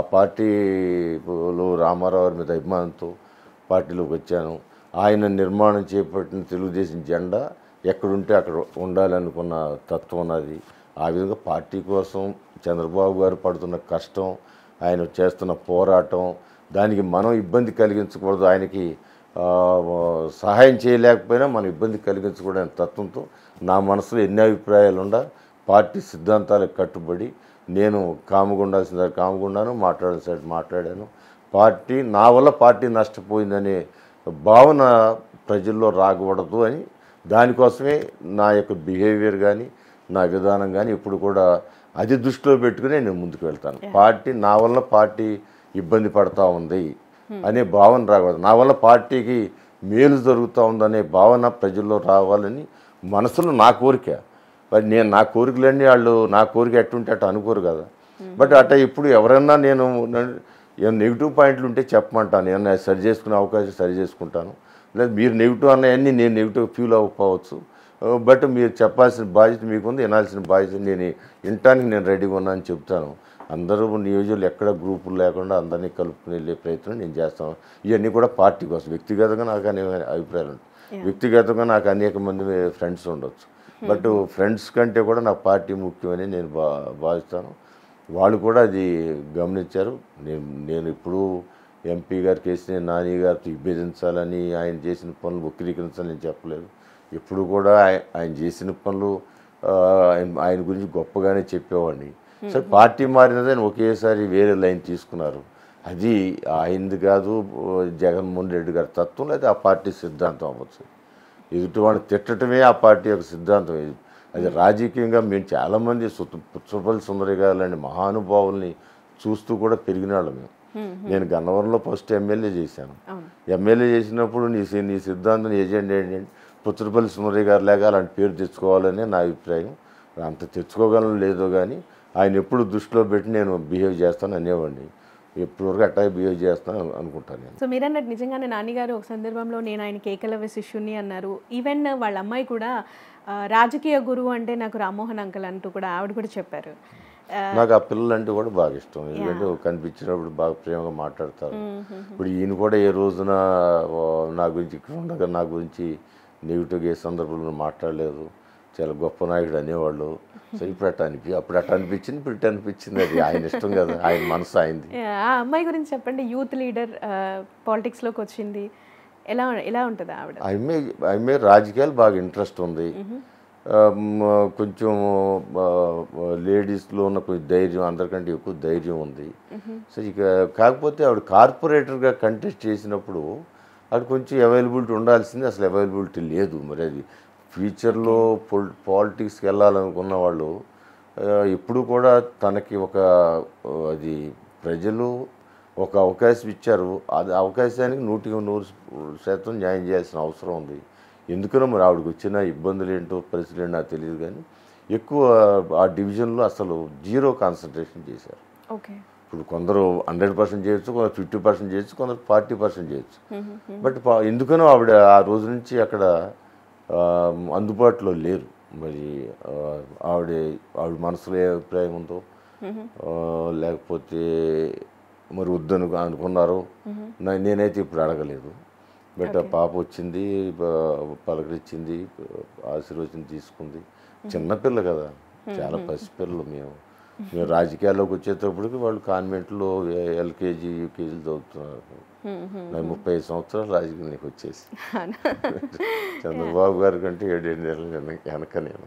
పార్టీలో రామారావు గారి మీద అభిమానంతో పార్టీలోకి వచ్చాను ఆయన నిర్మాణం చేపట్టిన తెలుగుదేశం జెండా ఎక్కడుంటే అక్కడ ఉండాలనుకున్న తత్వం ఉన్నది ఆ విధంగా పార్టీ కోసం చంద్రబాబు గారు పడుతున్న కష్టం ఆయన చేస్తున్న పోరాటం దానికి మనం ఇబ్బంది కలిగించకూడదు ఆయనకి ఆ, సహాయం చేయలేకపోయినా మనం ఇబ్బంది కలిగించకూడని తత్వంతో నా మనసులో ఎన్ని అభిప్రాయాలు ఉండా పార్టీ సిద్ధాంతాలకు కట్టుబడి నేను కాముగా ఉండాల్సిన దగ్గర కాముగా ఉన్నాను మాట్లాడాల్సిన దగ్గర మాట్లాడాను పార్టీ నా వల్ల పార్టీ నష్టపోయిందనే భావన ప్రజల్లో రాకూడదు అని దానికోసమే నా యొక్క బిహేవియర్ కానీ నా విధానం కానీ ఇప్పుడు కూడా అది దృష్టిలో పెట్టుకుని నేను ముందుకు వెళ్తాను పార్టీ నా వల్ల పార్టీ ఇబ్బంది పడతా ఉంది అనే భావన రాకూడదు నా వల్ల పార్టీకి మేలు జరుగుతూ ఉందనే భావన ప్రజల్లో రావాలని మనసులో నా కోరిక మరి నేను నా కోరికలన్నీ వాళ్ళు నా కోరిక ఎట్టుంటే అట్ట అనుకోరు కదా బట్ అట్ట ఇప్పుడు ఎవరన్నా నేను నన్ను- ఏమైనా నెగిటివ్ పాయింట్లు ఉంటే చెప్పమంటాను ఏమన్నా సరి చేసుకునే అవకాశం సరి చేసుకుంటాను లేదా మీరు నెగిటివ్ అన్నాయన్నీ నేను నెగిటివ్ ఫీల్ అవ్వకపోవచ్చు బట్ మీరు చెప్పాల్సిన బాధ్యత మీకుంది వినాల్సిన బాధ్యత నేను వినటానికి నేను రెడీగా ఉన్నా అని చెప్తాను అందరూ నియోజకులు ఎక్కడ గ్రూపులు లేకుండా అందరినీ కలుపుకుని వెళ్ళే ప్రయత్నం నేను చేస్తాను ఇవన్నీ కూడా పార్టీ కోసం వ్యక్తిగతంగా నాకు అనేక అభిప్రాయాలు ఉంటాయి వ్యక్తిగతంగా నాకు అనేక మంది ఫ్రెండ్స్ ఉండొచ్చు బట్ ఫ్రెండ్స్ కంటే కూడా నాకు పార్టీ ముఖ్యమని నేను భా భావిస్తాను వాళ్ళు కూడా అది గమనించారు నేను నేను ఇప్పుడు ఎంపీ గారు కేసీ నాని గారితో విభేదించాలని ఆయన చేసిన పనులు వక్రీకరించాలని నేను చెప్పలేదు ఎప్పుడు కూడా ఆయ- ఆయన చేసిన పనులు ఆ, ఆయన ఆయన గురించి గొప్పగానే చెప్పేవాడిని సరే పార్టీ మారినదని ఒకేసారి వేరే లైన్ తీసుకున్నారు అది ఆయనది కాదు జగన్మోహన్ రెడ్డి గారి తత్వం లేదా ఆ పార్టీ సిద్ధాంతం అవ్వచ్చు ఎదుటివాడిని తిట్టడమే ఆ పార్టీ యొక్క సిద్ధాంతం ఇది అది రాజకీయంగా మేము చాలామంది పుచ్చపల్లి సుందరి గారు లాంటి మహానుభావుల్ని చూస్తూ కూడా పెరిగిన వాళ్ళం మేము నేను గన్నవరంలో ఫస్ట్ ఎమ్మెల్యే చేశాను ఎమ్మెల్యే చేసినప్పుడు నీ సి- నీ సిద్ధాంతం ఏజెండా ఏంటంటే పుచ్చపల్లి సుందరి గారు లేక అలాంటి పేరు తెచ్చుకోవాలని నా అభిప్రాయం అంత తెచ్చుకోగలను లేదో కానీ ఆయన ఎప్పుడు దృష్టిలో పెట్టి నేను బిహేవ్ చేస్తాను అనేవాడిని ఎప్పుడు వరకు అట్టాగే బిహేవ్ చేస్తాను అను- అనుకుంటాను నేను సో మీరన్నట్టు నిజంగానే నాన్నగారు ఒక సందర్భంలో నేను ఆయనకి ఏకలవ్య శిష్యుని అన్నారు ఈవెన్ వాళ్ళ అమ్మాయి కూడా ఆ, రాజకీయ గురువు అంటే నాకు రామ్మోహన్ అంకల్ అంటూ కూడా ఆవిడ కూడా చెప్పారు ఆ, నాకు ఆ పిల్లలు అంటే కూడా బాగా ఇష్టం ఎందుకంటే కనిపించినప్పుడు బాగా ప్రేమగా మాట్లాడతారు ఇప్పుడు ఈయన కూడా ఏ రోజున ఓ, నా గురించి ఇక్కడ ఉండగా నా గురించి నెగిటివ్గా ఏ సందర్భంలో మాట్లాడలేదు చాలా గొప్ప నాయకుడు అనేవాళ్ళు సో ఇప్పుడు అట్ట అనిపి అప్పుడు అట్ట అనిపించింది ఇప్పుడు ఇట్ట అనిపించింది అది ఆయన ఇష్టం కదా ఆయన మనసు అయింది ఆ అమ్మాయి గురించి చెప్పండి యూత్ లీడర్ పాలిటిక్స్లోకి వచ్చింది ఎలా ఎలా ఉంటుంది ఆవిడ ఆమె ఆమె రాజకీయాలు బాగా ఇంట్రెస్ట్ ఉంది ఆ, మ, కొంచెం లేడీస్లో ఉన్న కొంచెం ధైర్యం అందరికంటే ఎక్కువ ధైర్యం ఉంది సో ఇక కాకపోతే ఆవిడ కార్పొరేటర్గా కంటెస్ట్ చేసినప్పుడు ఆవిడ కొంచెం అవైలబిలిటీ ఉండాల్సింది అసలు అవైలబిలిటీ లేదు మరి అది ఫ్యూచర్లో పొల్ పాలిటిక్స్కి వెళ్ళాలనుకున్న వాళ్ళు ఆ, ఎప్పుడు కూడా తనకి ఒక ఆ, అది ప్రజలు ఒక అవకాశం ఇచ్చారు అది అవకాశానికి నూటికి నూరు శాతం న్యాయం చేయాల్సిన అవసరం ఉంది ఎందుకనో మరి ఆవిడకి వచ్చిన ఇబ్బందులు ఏంటో పరిస్థితులు ఏంటో నాకు తెలియదు కానీ ఎక్కువ ఆ డివిజన్లో అసలు జీరో కాన్సన్ట్రేషన్ చేశారు ఓకే ఇప్పుడు కొందరు హండ్రెడ్ పర్సెంట్ చేయొచ్చు కొందరు ఫిఫ్టీ పర్సెంట్ చేయొచ్చు కొందరు ఫార్టీ పర్సెంట్ చేయొచ్చు బట్ పా- ఎందుకనో ఆవిడ ఆ రోజు నుంచి అక్కడ ఆ, అందుబాటులో లేరు మరి ఆ, ఆవిడ ఆవిడ మనసులో ఏ అభిప్రాయం ఉందో ఆ, లేకపోతే మరి వద్దను అనుకున్నారు నా- నేనైతే ఇప్పుడు అడగలేదు బట్ ఆ పాప వచ్చింది బ- పలకరించింది ఆశీర్వచనం తీసుకుంది చిన్నపిల్ల కదా చాలా పసిపిల్లలు మేము మేము రాజకీయాల్లోకి వచ్చేటప్పటికి వాళ్ళు కాన్వెంట్లో ఎల్కేజీ యూకేజీలు చదువుతున్నారు నాకు ముప్పై ఐదు సంవత్సరాలు రాజకీయానికి వచ్చేసి చంద్రబాబు గారి కంటే ఏడేడు నెలలు వెనక- వెనక నేను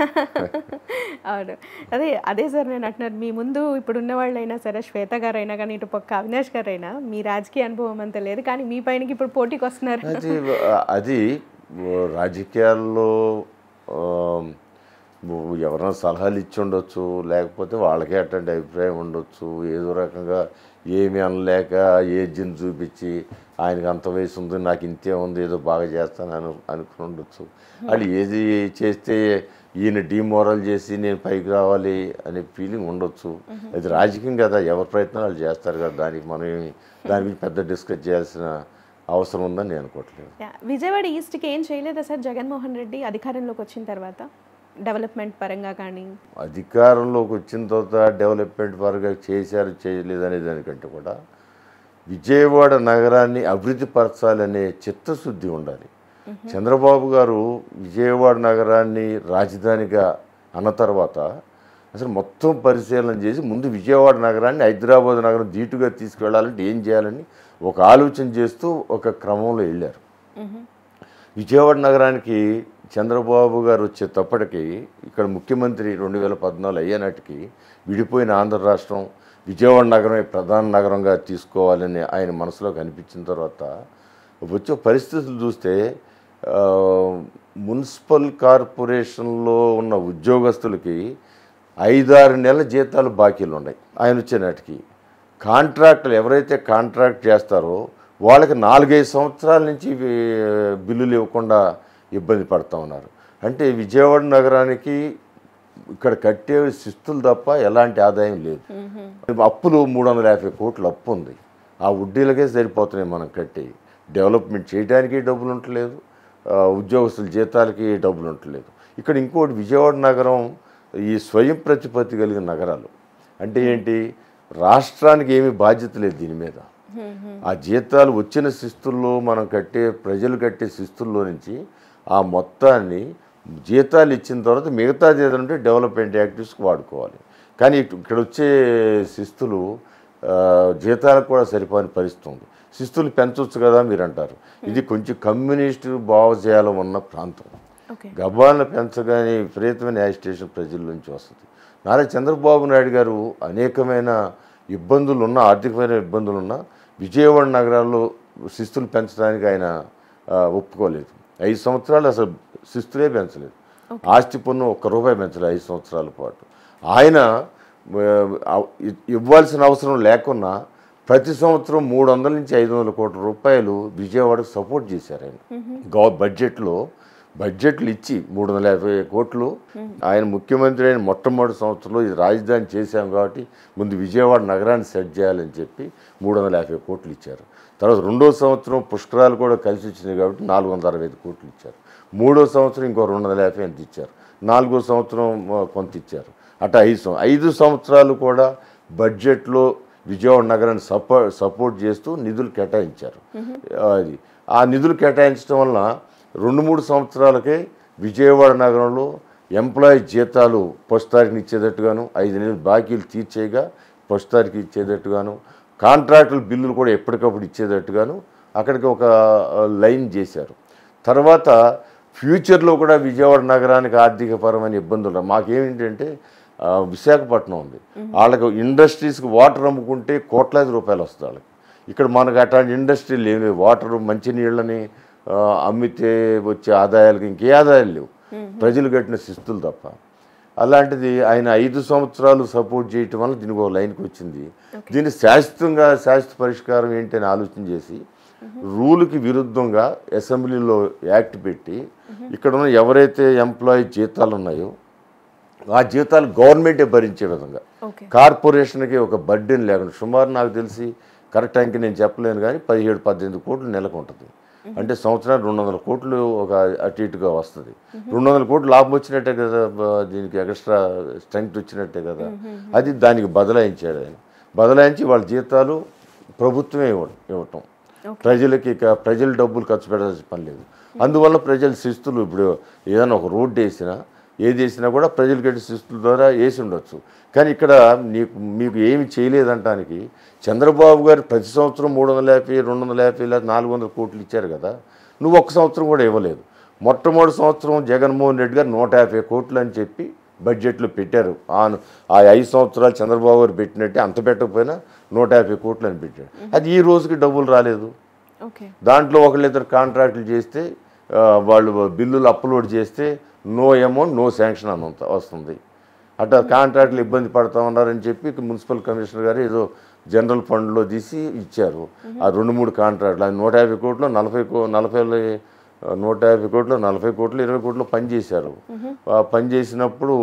అవును అదే అదే సార్ నేను అంటున్నాను మీ ముందు ఇప్పుడు ఉన్న వాళ్ళైనా సరే శ్వేత గారైనా కానీ ఇటు పక్క అవినాష్ గారైనా మీ రాజకీయ అనుభవం అంత లేదు కానీ మీ పైనకి ఇప్పుడు పోటీకి వస్తున్నారు అది అది రాజకీయాల్లో ఆ, ఎవరైనా సలహాలు ఇచ్చి ఉండొచ్చు లేకపోతే వాళ్ళకే అట్లాంటి అభిప్రాయం ఉండొచ్చు ఏదో రకంగా ఏమి అనలేక ఏజ్ని చూపించి ఆయనకి అంత వయసు ఉంది నాకు ఇంతే ఉంది ఏదో బాగా చేస్తాను అను అనుకుని ఉండొచ్చు వాళ్ళు ఏది చేస్తే ఈయన డిమోరల్ చేసి నేను పైకి రావాలి అనే ఫీలింగ్ ఉండొచ్చు అది రాజకీయం కదా ఎవరి ప్రయత్నం వాళ్ళు చేస్తారు కదా దానికి మనం ఏమి దాని గురించి పెద్ద డిస్కస్ చేయాల్సిన అవసరం ఉందని నేను అనుకోవట్లేదు యా, విజయవాడ ఈస్ట్కి ఏం చేయలేదా సార్ జగన్మోహన్ రెడ్డి అధికారంలోకి వచ్చిన తర్వాత డెవలప్మెంట్ పరంగా కానీ అధికారంలోకి వచ్చిన తర్వాత డెవలప్మెంట్ పరంగా చేశారు చేయలేదు అనే దానికంటే కూడా విజయవాడ నగరాన్ని అభివృద్ధి పరచాలనే చిత్తశుద్ధి ఉండాలి చంద్రబాబు గారు విజయవాడ నగరాన్ని రాజధానిగా అన్న తర్వాత అసలు మొత్తం పరిశీలన చేసి ముందు విజయవాడ నగరాన్ని హైదరాబాద్ నగరం ధీటుగా తీసుకువెళ్ళాలంటే ఏం చేయాలని ఒక ఆలోచన చేస్తూ ఒక క్రమంలో వెళ్ళారు విజయవాడ నగరానికి చంద్రబాబు గారు వచ్చేటప్పటికి ఇక్కడ ముఖ్యమంత్రి రెండు వేల పద్నాలుగు అయ్యేనాటికి విడిపోయిన ఆంధ్ర రాష్ట్రం విజయవాడ నగరమే ప్రధాన నగరంగా తీసుకోవాలని ఆయన మనసులో కనిపించిన తర్వాత వచ్చే పరిస్థితులు చూస్తే ఆ, మున్సిపల్ కార్పొరేషన్లో ఉన్న ఉద్యోగస్తులకి ఐదారు నెలల జీతాలు బాకీలు ఉన్నాయి ఆయన వచ్చే నాటికి కాంట్రాక్టులు ఎవరైతే కాంట్రాక్ట్ చేస్తారో వాళ్ళకి నాలుగైదు సంవత్సరాల నుంచి ఇవి బిల్లులు ఇవ్వకుండా ఇబ్బంది పడుతూ ఉన్నారు అంటే విజయవాడ నగరానికి ఇక్కడ కట్టే శిస్తులు తప్ప ఎలాంటి ఆదాయం లేదు అప్పులు మూడు వందల యాభై కోట్లు అప్పు ఉంది ఆ వడ్డీలకే సరిపోతున్నాయి మనం కట్టి డెవలప్మెంట్ చేయడానికి డబ్బులు ఉండలేదు ఆ, ఉద్యోగస్తుల జీతాలకి డబ్బులు ఉండట్లేదు ఇక్కడ ఇంకోటి విజయవాడ నగరం ఈ స్వయం ప్రతిపత్తి కలిగిన నగరాలు అంటే ఏంటి రాష్ట్రానికి ఏమీ బాధ్యత లేదు దీని మీద ఆ జీతాలు వచ్చిన శిస్తుల్లో మనం కట్టే ప్రజలు కట్టే శిస్తుల్లో నుంచి ఆ మొత్తాన్ని జీతాలు ఇచ్చిన తర్వాత మిగతా జీతాలు ఉంటే డెవలప్మెంట్ యాక్టివిటీస్కి వాడుకోవాలి కానీ ఇటు- ఇక్కడ వచ్చే శిస్తులు ఆ, జీతాలకు కూడా సరిపోని పరిస్థితి ఉంది శిస్తులు పెంచవచ్చు కదా మీరు అంటారు ఇది కొంచెం కమ్యూనిస్టు భావజాలం ఉన్న ప్రాంతం ఓకే గబాలను పెంచగానే విపరీతమైన యాజిటేషన్ ప్రజల నుంచి వస్తుంది నారా చంద్రబాబు నాయుడు గారు అనేకమైన ఇబ్బందులు ఉన్న ఆర్థికమైన ఇబ్బందులు ఉన్న విజయవాడ నగరాల్లో శిస్తులు పెంచడానికి ఆయన ఆ, ఒప్పుకోలేదు ఐదు సంవత్సరాలు అసలు శిస్తులే పెంచలేదు ఆస్తి పన్ను ఒక్క రూపాయి పెంచలేదు ఐదు సంవత్సరాల పాటు ఆయన ఆ, ఇ- ఇవ్వాల్సిన అవసరం లేకున్నా ప్రతి సంవత్సరం మూడు వందల నుంచి ఐదు వందల కోట్ల రూపాయలు విజయవాడకు సపోర్ట్ చేశారు ఆయన గవ బడ్జెట్లో బడ్జెట్లు ఇచ్చి మూడు వందల యాభై కోట్లు ఆయన ముఖ్యమంత్రి అయిన మొట్టమొదటి సంవత్సరంలో ఇది రాజధాని చేశాం కాబట్టి ముందు విజయవాడ నగరాన్ని సెట్ చేయాలని చెప్పి మూడు వందల యాభై కోట్లు ఇచ్చారు తర్వాత రెండో సంవత్సరం పుష్కరాలు కూడా కలిసి వచ్చినాయి కాబట్టి నాలుగు వందల అరవై ఐదు కోట్లు ఇచ్చారు మూడో సంవత్సరం ఇంకో రెండు వందల యాభై ఎంత ఇచ్చారు నాలుగో సంవత్సరం ఆ, కొంత ఇచ్చారు అట్లా ఐదు సంవ- ఐదు సంవత్సరాలు కూడా బడ్జెట్లో విజయవాడ నగరాన్ని సపో సపోర్ట్ చేస్తూ నిధులు కేటాయించారు అది ఆ నిధులు కేటాయించడం వలన రెండు మూడు సంవత్సరాలకే విజయవాడ నగరంలో ఎంప్లాయీ జీతాలు ఫస్ట్ తారీఖున ఇచ్చేటట్టుగాను ఐదు నెలలు బాకీలు తీర్చేయగా ఫస్ట్ తారీఖు ఇచ్చేటట్టుగాను కాంట్రాక్టుల బిల్లులు కూడా ఎప్పటికప్పుడు ఇచ్చేటట్టుగాను అక్కడికి ఒక ఆ, లైన్ చేశారు తర్వాత ఫ్యూచర్లో కూడా విజయవాడ నగరానికి ఆర్థికపరమైన ఇబ్బందులు రా- మాకేమిటంటే ఆ, విశాఖపట్నం ఉంది వాళ్ళకి ఇండస్ట్రీస్కి వాటర్ అమ్ముకుంటే కోట్లాది రూపాయలు వస్తుంది వాళ్ళకి ఇక్కడ మనకు అట్లాంటి ఇండస్ట్రీలు ఏమి లేవు వాటర్ మంచినీళ్ళని ఆ, అమ్మితే వచ్చే ఆదాయాలకి ఇంకే ఆదాయాలు లేవు ప్రజలు కట్టిన శిస్తులు తప్ప అలాంటిది ఆయన ఐదు సంవత్సరాలు సపోర్ట్ చేయటం వల్ల దీనికి ఒక లైన్కి వచ్చింది దీన్ని శాశ్వతంగా శాశ్వత పరిష్కారం ఏంటి అని ఆలోచన చేసి రూల్కి విరుద్ధంగా అసెంబ్లీలో యాక్ట్ పెట్టి ఇక్కడ ఉన్న ఎవరైతే ఎంప్లాయీ జీతాలు ఉన్నాయో ఆ జీతాలు గవర్నమెంటే భరించే విధంగా ఓకే కార్పొరేషన్కి ఒక బడ్డెన్ లేకుండా సుమారు నాకు తెలిసి కరెక్ట్ టైంకి నేను చెప్పలేను కానీ పదిహేడు పద్దెనిమిది కోట్లు నెలకు ఉంటుంది అంటే సంవత్సరానికి రెండు వందల కోట్లు ఒక అటు ఇటుగా వస్తుంది రెండు వందల కోట్లు లాభం వచ్చినట్టే కదా బ- దీనికి ఎక్స్ట్రా స్ట్రెంగ్త్ వచ్చినట్టే కదా అది దానికి బదలాయించాడు ఆయన బదలాయించి వాళ్ళ జీతాలు ప్రభుత్వమే ఇవ్వడం ఇవ్వటం ప్రజలకి ఇక ప్రజల డబ్బులు ఖర్చు పెట్టాల్సిన పని లేదు అందువల్ల ప్రజల శిస్తులు ఇప్పుడు ఏదైనా ఒక రోడ్డు వేసినా ఏది వేసినా కూడా ప్రజలు కట్టే శిస్తుల ద్వారా వేసి ఉండొచ్చు కానీ ఇక్కడ నీకు మీకు ఏమి చేయలేదంటానికి చంద్రబాబు గారు ప్రతి సంవత్సరం మూడు వందల యాభై రెండు వందల యాభై లేదా నాలుగు వందల కోట్లు ఇచ్చారు కదా నువ్వు ఒక్క సంవత్సరం కూడా ఇవ్వలేదు మొట్టమొదటి సంవత్సరం జగన్మోహన్ రెడ్డి గారు నూట యాభై కోట్లు అని చెప్పి బడ్జెట్లో పెట్టారు ఆ ఆ ఐదు సంవత్సరాలు చంద్రబాబు గారు పెట్టినట్టే అంత పెట్టకపోయినా నూట యాభై కోట్లు అని పెట్టాడు అది ఈ రోజుకి డబ్బులు రాలేదు ఓకే దాంట్లో ఒకళ్ళిద్దరు కాంట్రాక్టులు చేస్తే ఆ, వాళ్ళు బిల్లులు అప్లోడ్ చేస్తే నో అమౌంట్ నో శాంక్షన్ అని ఉంత- వస్తుంది అట్లా కాంట్రాక్టులు ఇబ్బంది పడతా ఉన్నారని చెప్పి మున్సిపల్ కమిషనర్ గారు ఏదో జనరల్ ఫండ్లో తీసి ఇచ్చారు ఆ రెండు మూడు కాంట్రాక్టులు అది నూట యాభై కోట్లు నలభై కో నలభై ఆ, నూట యాభై కోట్లు నలభై కోట్లు ఇరవై కోట్లు పని చేశారు ఆ పని చేసినప్పుడు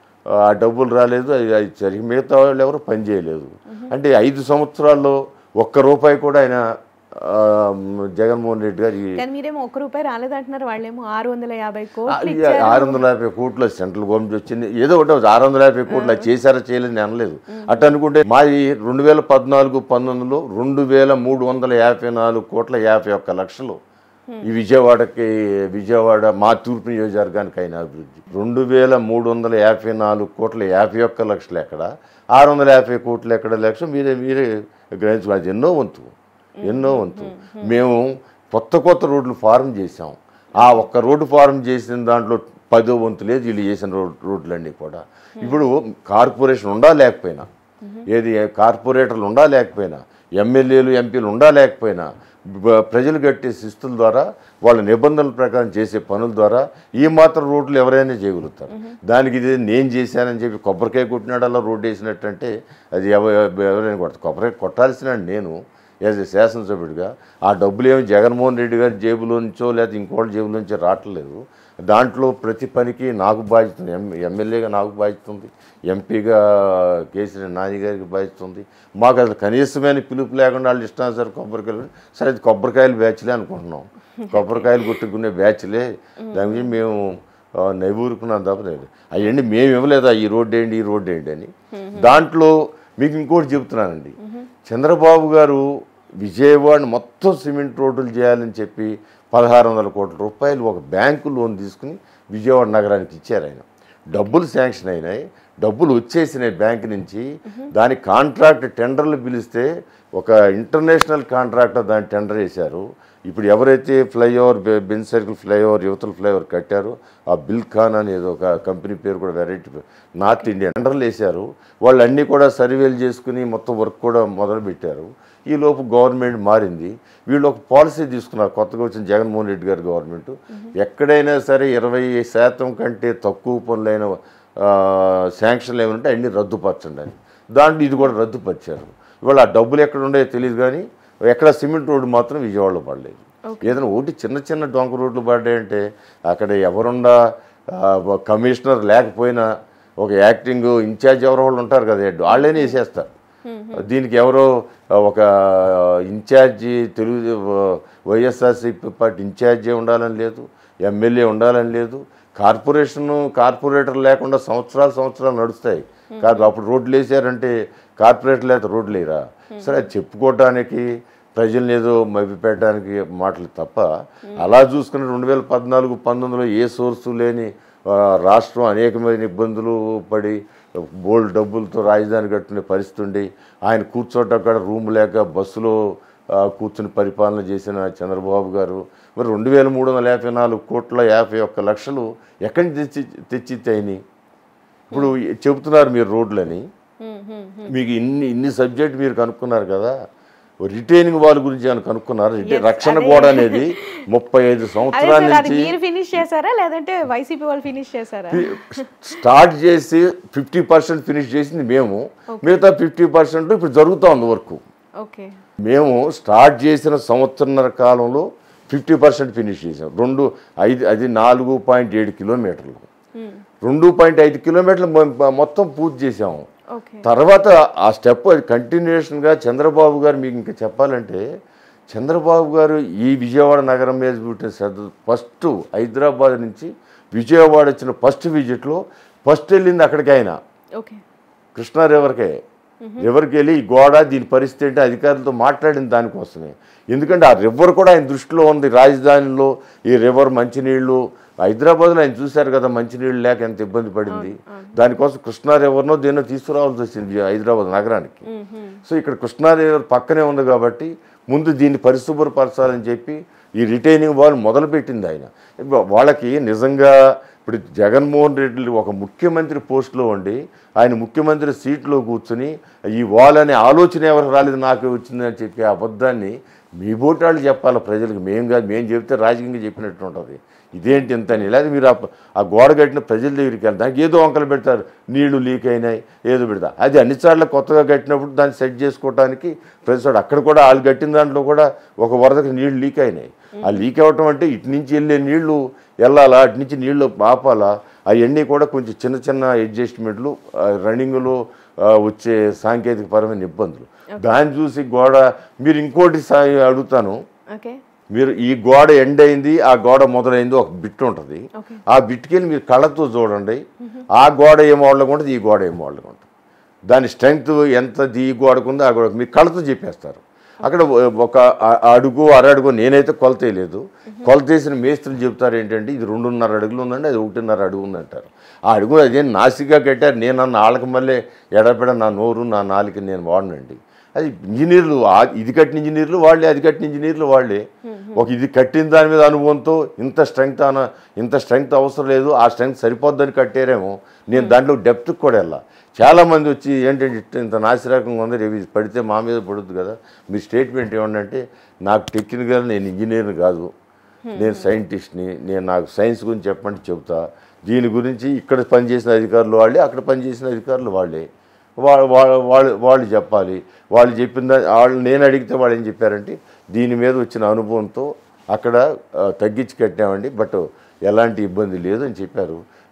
ఆ డబ్బులు రాలేదు అది అది ఇచ్చారు ఇక మిగతా వాళ్ళు ఎవరు పని చేయలేదు అంటే ఐదు సంవత్సరాల్లో ఒక్క రూపాయి కూడా ఆయన ఆ, జగన్మోహన్ రెడ్డి గారు ఈ- కానీ మీరేమో ఒక్క రూపాయి రాలేదంటున్నారు వాళ్ళేమో ఆరు వందల యాభై ఆ, కోట్లు ఈ ఇచ్చారు ఆరు వందల యాభై కోట్ల సెంట్రల్ గవర్నమెంట్ వచ్చింది ఏదో ఒకటి ఆరు వందల యాభై కోట్లు అది చేశారా చేయలేదు నేను అనలేదు అట్లా అనుకుంటే మాది రెండు వేల పద్నాలుగు పంతొమ్మిదిలో రెండు వేల మూడు వందల యాభై నాలుగు కోట్ల యాభై ఒక్క లక్షలు ఈ విజయవాడకి విజయవాడ మా తూర్పు నియోజకవర్గానికి అయిన అభివృద్ధి రెండు వేల మూడు వందల యాభై నాలుగు కోట్ల యాభై ఒక్క లక్షలు ఎక్కడ ఆరు వందల యాభై కోట్లు ఎక్కడ లక్షలు మీరే మీరే గ్రహించుకోవాలి ఎన్నో వంతు ఎన్నో వంతు మేము కొత్త కొత్త రోడ్లు ఫారం చేసాం ఆ ఒక్క రోడ్డు ఫారం చేసిన దాంట్లో పదో వంతు లేదు వీళ్ళు చేసిన రోడ్ రోడ్లన్నీ కూడా ఇప్పుడు కార్పొరేషన్ ఉండా లేకపోయినా ఏది కార్పొరేటర్లు ఉండా లేకపోయినా ఎమ్మెల్యేలు ఎంపీలు ఉండా లేకపోయినా బ- ప్రజలు కట్టే శిస్తుల ద్వారా వాళ్ళ నిబంధనల ప్రకారం చేసే పనుల ద్వారా ఈ మాత్రం రోడ్లు ఎవరైనా చేయగలుగుతారు దానికి ఇది నేను చేశానని చెప్పి కొబ్బరికాయ కొట్టినాడు అలా రోడ్డు వేసినట్టు అంటే అది ఎవ ఎవరైనా కొడతారు కొబ్బరికాయ కొట్టాల్సిన నేను యాజ్ ఎ శాసనసభ్యుడిగా ఆ డబ్బులు ఏమి జగన్మోహన్ రెడ్డి గారి జేబులోంచో లేకపోతే ఇంకోటి జేబులోంచో రావట్లేదు దాంట్లో ప్రతి పనికి నాకు బాధ్యత ఉంది ఎం ఎమ్మెల్యేగా నాకు బాధ్యత ఉంది ఎంపీగా కేసీఆర్ నాని గారికి బాధ్యత ఉంది మాకు అసలు కనీసమైన పిలుపు లేకుండా వాళ్ళు ఇష్టానుసారి కొబ్బరికాయలు సరే అది కొబ్బరికాయలు బ్యాచ్లే అనుకుంటున్నాం కొబ్బరికాయలు కొట్టుకునే బ్యాచ్లే దాని గురించి మేము ఆ, నవ్వురుకున్నాం తప్ప లేదు అవన్నీ మేము ఇవ్వలేదా ఈ రోడ్డు ఏంటి ఈ రోడ్డు ఏంటి అని దాంట్లో మీకు ఇంకోటి చెప్తున్నానండి చంద్రబాబు గారు విజయవాడ మొత్తం సిమెంట్ రోడ్లు చేయాలని చెప్పి పదహారు వందల కోట్ల రూపాయలు ఒక బ్యాంకు లోన్ తీసుకుని విజయవాడ నగరానికి ఇచ్చారు ఆయన డబ్బులు శాంక్షన్ అయినాయి డబ్బులు వచ్చేసినాయి బ్యాంక్ నుంచి దాని కాంట్రాక్ట్ టెండర్లు పిలిస్తే ఒక ఇంటర్నేషనల్ కాంట్రాక్టర్ దాన్ని టెండర్ వేశారు ఇప్పుడు ఎవరైతే ఫ్లైఓవర్ బెన్ సర్కిల్ ఫ్లైఓవర్ యువతల ఫ్లైఓవర్ కట్టారో ఆ బిల్ ఖాన్ అనేది ఒక కంపెనీ పేరు కూడా వెరైటీ నార్త్ ఇండియా టెండర్లు వేశారు వాళ్ళు అన్నీ కూడా సర్వేలు చేసుకుని మొత్తం వర్క్ కూడా మొదలు పెట్టారు ఈ లోపు గవర్నమెంట్ మారింది వీళ్ళు ఒక పాలసీ తీసుకున్నారు కొత్తగా వచ్చిన జగన్మోహన్ రెడ్డి గారి గవర్నమెంట్ ఎక్కడైనా సరే ఇరవై శాతం కంటే తక్కువ పనులైన ఆ, శాంక్షన్లు ఏమైనా ఉంటే అన్ని రద్దుపరచండి అని దాంట్లో ఇది కూడా రద్దుపరిచారు ఇవాళ ఆ డబ్బులు ఎక్కడ ఉండేదో తెలియదు కానీ ఎక్కడ సిమెంట్ రోడ్డు మాత్రం విజయవాడలో పడలేదు ఏదైనా ఒకటి చిన్న చిన్న డొంక రోడ్లు పడ్డాయంటే అక్కడ ఎవరున్నా ఆ, కమిషనర్ లేకపోయినా ఒక యాక్టింగ్ ఇన్ఛార్జ్ ఎవరో వాళ్ళు ఉంటారు కదా హెడ్ వాళ్ళేనే వేసేస్తారు దీనికి ఎవరో ఒక incharge Telugu YSRCP party incharge ఉండాలని లేదు ఎమ్మెల్యే ఉండాలని లేదు కార్పొరేషన్ కార్పొరేటర్ లేకుండా సంవత్సరాలు సంవత్సరాలు నడుస్తాయి కాదు అప్పుడు రోడ్లు వేసారంటే కార్పొరేటర్ లేకపోతే రోడ్లు వేయరా సరే అది చెప్పుకోవడానికి ప్రజల్ని ఏదో మభ్యపెట్టడానికి మాటలు తప్ప అలా చూసుకుని రెండు వేల పద్నాలుగు పంతొమ్మిదిలో ఏ సోర్సు లేని ఆ, రాష్ట్రం అనేకమైన ఇబ్బందులు పడి బోల్డ్ డబ్బులతో రాజధాని కట్టుకునే పరిస్థితి ఉండి ఆయన కూర్చోటం అక్కడ రూమ్ లేక బస్సులో ఆ, కూర్చుని పరిపాలన చేసిన చంద్రబాబు గారు మరి రెండు వేల మూడు వందల యాభై నాలుగు కోట్ల యాభై ఒక్క లక్షలు ఎక్కడి నుంచి తెచ్చి తెచ్చి అయినాయి ఇప్పుడు చెబుతున్నారు మీరు రోడ్లని మీకు ఇన్ని ఇన్ని సబ్జెక్ట్ మీరు కనుక్కున్నారు కదా రిటైనింగ్ వాళ్ళ గురించి ఏమైనా కనుక్కున్నారు రిటే- రక్షణ గోడ అనేది ముప్పై ఐదు అదే సంవత్సరాల సార్ అది నుంచి మీరు ఫినిష్ చేశారా లేదంటే వైసీపీ వాళ్ళు ఫినిష్ చేశారా స్టార్ట్ చేసి ఫిఫ్టీ పర్సెంట్ ఫినిష్ చేసింది మేము మిగతా ఫిఫ్టీ పర్సెంట్ ఇప్పుడు జరుగుతూ ఉంది వర్క్ ఓకే మేము స్టార్ట్ చేసిన సంవత్సరన్నర కాలంలో ఫిఫ్టీ పర్సెంట్ ఫినిష్ చేసాం రెండు ఐదు అది నాలుగు పాయింట్ ఏడు కిలోమీటర్లు రెండు పాయింట్ ఐదు కిలోమీటర్లు మొ- మొత్తం పూర్తి చేసాము ఓకే తర్వాత ఆ స్టెప్ కంటిన్యూషన్గా చంద్రబాబు గారు మీకు ఇంకా చెప్పాలంటే చంద్రబాబు గారు ఈ విజయవాడ నగరం మీద పుట్టిన శ్రద్ధ ఫస్ట్ హైదరాబాద్ నుంచి విజయవాడ వచ్చిన ఫస్ట్ విజిట్లో ఫస్ట్ వెళ్ళింది అక్కడికి ఆయన ఓకే కృష్ణా రివర్కే రివర్కి వెళ్ళి ఈ గోడ దీని పరిస్థితి ఏంటి అధికారులతో మాట్లాడిన దానికోసమే ఎందుకంటే ఆ రివర్ కూడా ఆయన దృష్టిలో ఉంది రాజధానిలో ఈ రివర్ మంచినీళ్ళు హైదరాబాద్లో ఆయన చూశారు కదా మంచినీళ్ళు లేక ఎంత ఇబ్బంది పడింది దానికోసం కృష్ణా రివర్నో దేన్నో తీసుకురావాల్సి వచ్చింది హైదరాబాద్ నగరానికి సో ఇక్కడ కృష్ణా రివర్ పక్కనే ఉంది కాబట్టి ముందు దీన్ని పరిశుభ్రపరచాలని చెప్పి ఈ రిటైనింగ్ వాల్ మొదలుపెట్టింది ఆయన ఇప్పుడు వాళ్ళకి నిజంగా ఇప్పుడు జగన్మోహన్ రెడ్డి ఒక ముఖ్యమంత్రి పోస్టులో ఉండి ఆయన ముఖ్యమంత్రి సీట్లో కూర్చుని ఈ వాల్ అనే ఆలోచన ఎవరు రాలేదు నాకు వచ్చిందని చెప్పి ఆ అబద్ధాన్ని మీ బోటాళ్ళు చెప్పాలి ప్రజలకు మేము కాదు మేము చెప్తే రాజకీయంగా చెప్పినట్టు ఉంటుంది ఇదేంటి ఇంత అని లేదా మీరు ఆ- ఆ గోడ కట్టిన ప్రజల దగ్గరికి వెళ్ళి దానికి ఏదో వంకలు పెడతారు నీళ్లు లీక్ అయినాయి ఏదో పెడతారు అది అన్నిసార్లు కొత్తగా కట్టినప్పుడు దాన్ని సెట్ చేసుకోవడానికి ప్రతిసారి అక్కడ కూడా వాళ్ళు కట్టిన దాంట్లో కూడా ఒక వరదకి నీళ్లు లీక్ అయినాయి ఆ లీక్ అవ్వటం అంటే ఇటు నుంచి వెళ్ళే నీళ్లు వెళ్ళాలా అటు నుంచి నీళ్లు ఆపాలా అవన్నీ కూడా కొంచెం చిన్న చిన్న అడ్జస్ట్మెంట్లు రన్నింగ్లో వచ్చే సాంకేతిక పరమైన ఇబ్బందులు దాన్ని చూసి గోడ మీరు ఇంకోటి సా- అడుగుతాను ఓకే మీరు ఈ గోడ ఎండ్ అయింది ఆ గోడ మొదలైంది ఒక బిట్ ఉంటుంది ఓకే ఆ బిట్కెళ్ళి మీరు కళ్ళతో చూడండి ఆ గోడ ఏ మోడల్గా ఉంటుంది ఈ గోడ ఏ మోడల్గా ఉంటుంది దాని స్ట్రెంగ్త్ ఎంత ఈ గోడకు ఉందో ఆ గోడ మీరు కళ్ళతో చెప్పేస్తారు అక్కడ ఒక అ- అడుగు అర అడుగు నేనైతే కొలతేయలేదు కొలతేసిన మేస్త్రులు చెప్తారు ఏంటంటే ఇది రెండున్నర అడుగులు ఉందండి అది ఒకటిన్నర అడుగు ఉందంటారు ఆ అడుగు అదేం నాసిగా కట్టారు నేను అన్న వాళ్ళకి మళ్ళీ ఎడపెడ నా నోరు నా నాలుక నేను వాడనండి అది ఇంజనీర్లు ఆ- ఇది కట్టిన ఇంజనీర్లు వాళ్ళే అది కట్టిన ఇంజనీర్లు వాళ్ళే ఒక ఇది కట్టిన దాని మీద అనుభవంతో ఇంత స్ట్రెంగ్త్ అన ఇంత స్ట్రెంగ్త్ అవసరం లేదు ఆ స్ట్రెంగ్త్ సరిపోద్దని కట్టారేమో నేను దాంట్లో డెప్త్కి కూడా వెళ్ళా చాలా మంది వచ్చి ఏంటంటే ఇట్ట ఇంత నాసిరకంగా ఉంది రేపు ఇది పడితే మా మీద పడుతుంది కదా మీ స్టేట్మెంట్ ఏమంటే నాకు టెక్నికల్ నేను ఇంజనీర్ని కాదు నేను సైంటిస్ట్ని నేను నాకు సైన్స్ గురించి చెప్పండి చెబుతా దీని గురించి ఇక్కడ పనిచేసిన అధికారులు వాళ్ళే అక్కడ పనిచేసిన అధికారులు వాళ్ళే వాళ్ళు వాళ్ళు వాళ్ళు చెప్పాలి వాళ్ళు చెప్పిన దా- వాళ్ళు నేను అడిగితే వాళ్ళు ఏం చెప్పారంటే దీని మీద వచ్చిన అనుభవంతో అక్కడ ఆ, తగ్గించి కట్టామండి బట్ ఎలాంటి ఇబ్బంది లేదు అని చెప్పారు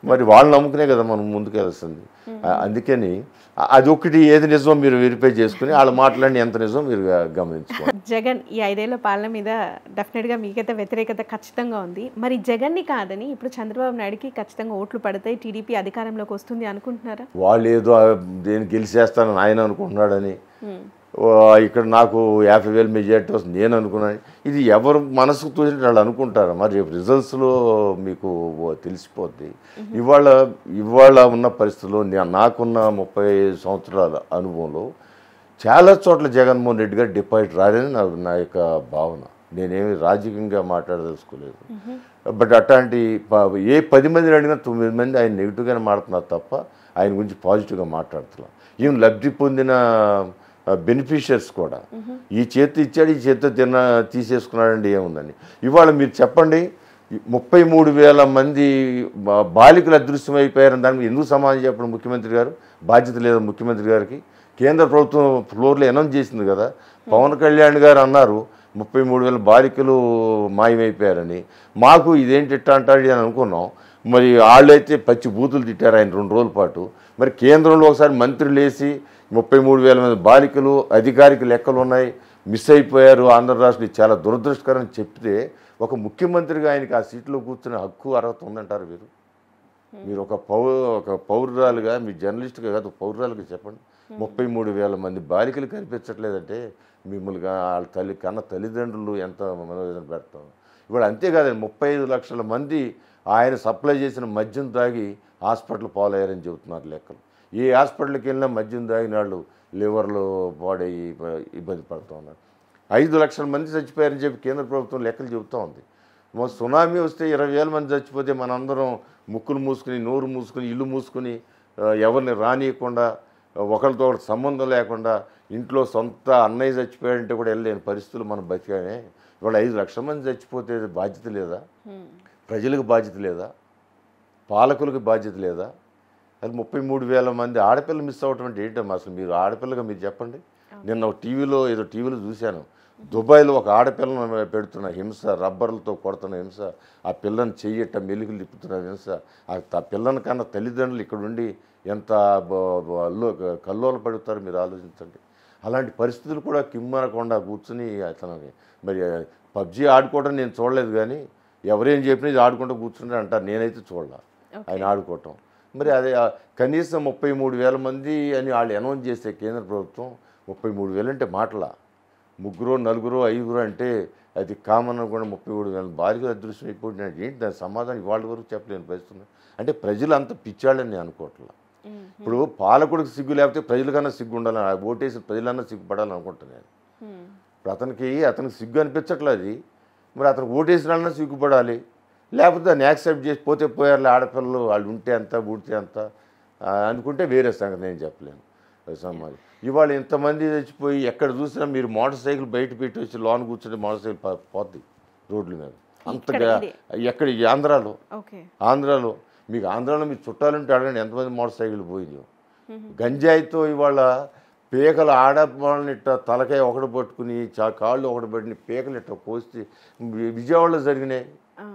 మరి వాళ్ళు నమ్ముకునే కదా మనం ముందుకెళ్ళాల్సింది ఆ- అందుకని ఆ- అది ఒకటి ఏది నిజమో మీరు వెరిఫై చేసుకుని వాళ్ళు మాట్లాడిన ఎంత నిజమో మీరు గమనించుకోండి జగన్ ఈ ఐదేళ్ల పాలన మీద డెఫినెట్గా మీకైతే వ్యతిరేకత ఖచ్చితంగా ఉంది మరి జగన్ని కాదని ఇప్పుడు చంద్రబాబు నాయుడుకి ఖచ్చితంగా ఓట్లు పడతాయి టీడీపీ అధికారంలోకి వస్తుంది అనుకుంటున్నారా వాళ్ళు ఏదో దేని గెలిచేస్తానని ఆయన అనుకుంటున్నాడని ఓ, ఇక్కడ నాకు యాభై వేలు మెజార్టీ వస్తుంది నేను అనుకున్నాను ఇది ఎవరు మనసుకు తోచినట్టు వాళ్ళు అనుకుంటారు మరి రేపు రిజల్ట్స్లో మీకు ఓ తెలిసిపోద్ది ఇవాళ ఇవాళ ఉన్న పరిస్థితుల్లో నే- నాకున్న ముప్పై సంవత్సరాల అనుభవంలో చాలా చోట్ల జగన్మోహన్ రెడ్డి గారు డిపాజిట్ రాదని నా నా యొక్క భావన నేనేమి రాజకీయంగా మాట్లాడదలుచుకోలేదు బట్ అట్లాంటి ప- ఏ పది మందిని అడిగినా తొమ్మిది మంది ఆయన నెగిటివ్గానే మాట్లాడుతున్నారు తప్ప ఆయన గురించి పాజిటివ్గా మాట్లాడుతున్నారు ఈయన లబ్ధి పొందిన బెనిఫిషియర్స్ కూడా ఈ చేతి ఇచ్చాడు ఈ చేతితో తిన్న తీసేసుకున్నాడండి ఏముందని ఇవాళ మీరు చెప్పండి ముప్పై మూడు వేల మంది బా- బాలికలు అదృశ్యమైపోయారని దానికి ఎందుకు సమాధానం చెప్పడం ముఖ్యమంత్రి గారు బాధ్యత లేదు ముఖ్యమంత్రి గారికి కేంద్ర ప్రభుత్వం ఫ్లోర్లో అనౌన్స్ చేసింది కదా పవన్ కళ్యాణ్ గారు అన్నారు ముప్పై మూడు వేల బాలికలు మాయమైపోయారని మాకు ఇదేంటి ఇట్టా అంటాడు అని అనుకున్నాం మరి వాళ్ళైతే పచ్చి బూతులు తిట్టారు ఆయన రెండు రోజుల పాటు మరి కేంద్రంలో ఒకసారి మంత్రులు వేసి ముప్పై మూడు వేల మంది బాలికలు అధికారిక లెక్కలు ఉన్నాయి మిస్ అయిపోయారు ఆంధ్ర రాష్ట్రం ఇది చాలా దురదృష్టకరం అని చెప్తే ఒక ముఖ్యమంత్రిగా ఆయనకి ఆ సీట్లో కూర్చునే హక్కు అర్హత ఉందంటారు మీరు మీరు ఒక పౌ ఒక పౌరురాలుగా మీ జర్నలిస్ట్గా కాదు పౌరురాలుగా చెప్పండి ముప్పై మూడు వేల మంది బాలికలు కనిపించట్లేదంటే మిమ్మల్ని వాళ్ళ తల్లి కన్న తల్లిదండ్రులు ఎంత మనోవేదన పెడతాం ఇప్పుడు అంతేకాదండి ముప్పై ఐదు లక్షల మంది ఆయన సప్లై చేసిన మద్యం తాగి హాస్పిటల్ పాలయ్యారని చెబుతున్నారు లెక్కలు ఏ హాస్పిటల్కి వెళ్ళినా మద్యం తాగిన వాళ్ళు లివర్లో పాడయ్యి ఇబ్బంది పడుతూ ఉన్నారు ఐదు లక్షల మంది చచ్చిపోయారని చెప్పి కేంద్ర ప్రభుత్వం లెక్కలు చెబుతూ ఉంది మా సునామీ వస్తే ఇరవై వేల మంది చచ్చిపోతే మనందరం ముక్కులు మూసుకుని నోరు మూసుకుని ఇల్లు మూసుకుని ఆ, ఎవరిని రానియకుండా ఒకరితో ఒకటి సంబంధం లేకుండా ఇంట్లో సొంత అన్నయ్య చచ్చిపోయాడంటే కూడా వెళ్ళలేని పరిస్థితులు మనం బతికామే ఇవాళ ఐదు లక్షల మంది చచ్చిపోతే బాధ్యత లేదా ప్రజలకు బాధ్యత లేదా పాలకులకు బాధ్యత లేదా అది ముప్పై మూడు వేల మంది ఆడపిల్లలు మిస్ అవ్వటం అంటే ఏంటమ్మా అసలు మీరు ఆడపిల్లగా మీరు చెప్పండి నిన్న ఒక టీవీలో ఏదో టీవీలో చూశాను దుబాయ్లో ఒక ఆడపిల్లను పెడుతున్న హింస రబ్బర్లతో కొడుతున్న హింస ఆ పిల్లని చెయ్యట మెలుగులు తిప్పుతున్న హింస ఆ త- పిల్లని కన్నా తల్లిదండ్రులు ఇక్కడ ఉండి ఎంత బ- బ- అల్లో కల్లోల పడుతారు మీరు ఆలోచించండి అలాంటి పరిస్థితులు కూడా కిమ్మనకుండా కూర్చుని అతను మరి పబ్జీ ఆడుకోవడం నేను చూడలేదు కానీ ఎవరేం చెప్పినా ఇది ఆడుకుంటూ కూర్చుంటే అంటారు నేనైతే చూడలే ఆయన ఆడుకోవటం మరి అదే ఆ కనీసం ముప్పై మూడు వేల మంది అని వాళ్ళు అనౌన్స్ చేస్తే కేంద్ర ప్రభుత్వం ముప్పై మూడు వేలు అంటే మాటలా ముగ్గురు నలుగురు ఐదుగురు అంటే అది కామన్ అనుకున్న ముప్పై మూడు వేల భారీగా అదృశ్యం అయిపోయింది ఏంటి దాని సమాధానం ఇవాళ వరకు చెప్పలేని పరిస్థితుంది అంటే ప్రజలు అంత పిచ్చాళ్ళని నేను అనుకోవట్లా ఇప్పుడు పాలకుడికి సిగ్గు లేకపోతే ప్రజలకన్నా సిగ్గు ఉండాలని ఆ ఓటేసి ప్రజలన్నా సిగ్గుపడాలని అనుకుంటున్నాను నేను ఇప్పుడు అతనికి అతనికి సిగ్గు అనిపించట్లేదు మరి అతనికి ఓటేసిన వాళ్ళన్నా సిగ్గుపడాలి లేకపోతే దాన్ని యాక్సెప్ట్ చేసి పోతే పోయారులే ఆడపిల్లలు వాళ్ళు ఉంటే అంత ఊడితే అంత ఆ, అనుకుంటే వేరే సంగతి నేను చెప్పలేను అది సమాజం ఇవాళ ఇంతమంది చచ్చిపోయి ఎక్కడ చూసినా మీరు మోటార్ సైకిల్ బయట పెట్టి వచ్చి లోన్ కూర్చుంటే మోటార్ సైకిల్ పో- పోద్ది రోడ్ల మీద అంతగా ఎక్కడ ఈ ఆంధ్రాలో ఓకే ఆంధ్రాలో మీకు ఆంధ్రాలో మీ చుట్టాలుంటే అడగండి ఎంతమంది మోటార్ సైకిల్ పోయినాయో గంజాయితో ఇవాళ పీకలు ఆడవాళ్ళని ఇట్ట తలకాయ ఒకటి పట్టుకుని చా కాళ్ళు ఒకటి పట్టిన పీకలు ఇట్ట కోసి వి- విజయవాడలో జరిగినాయి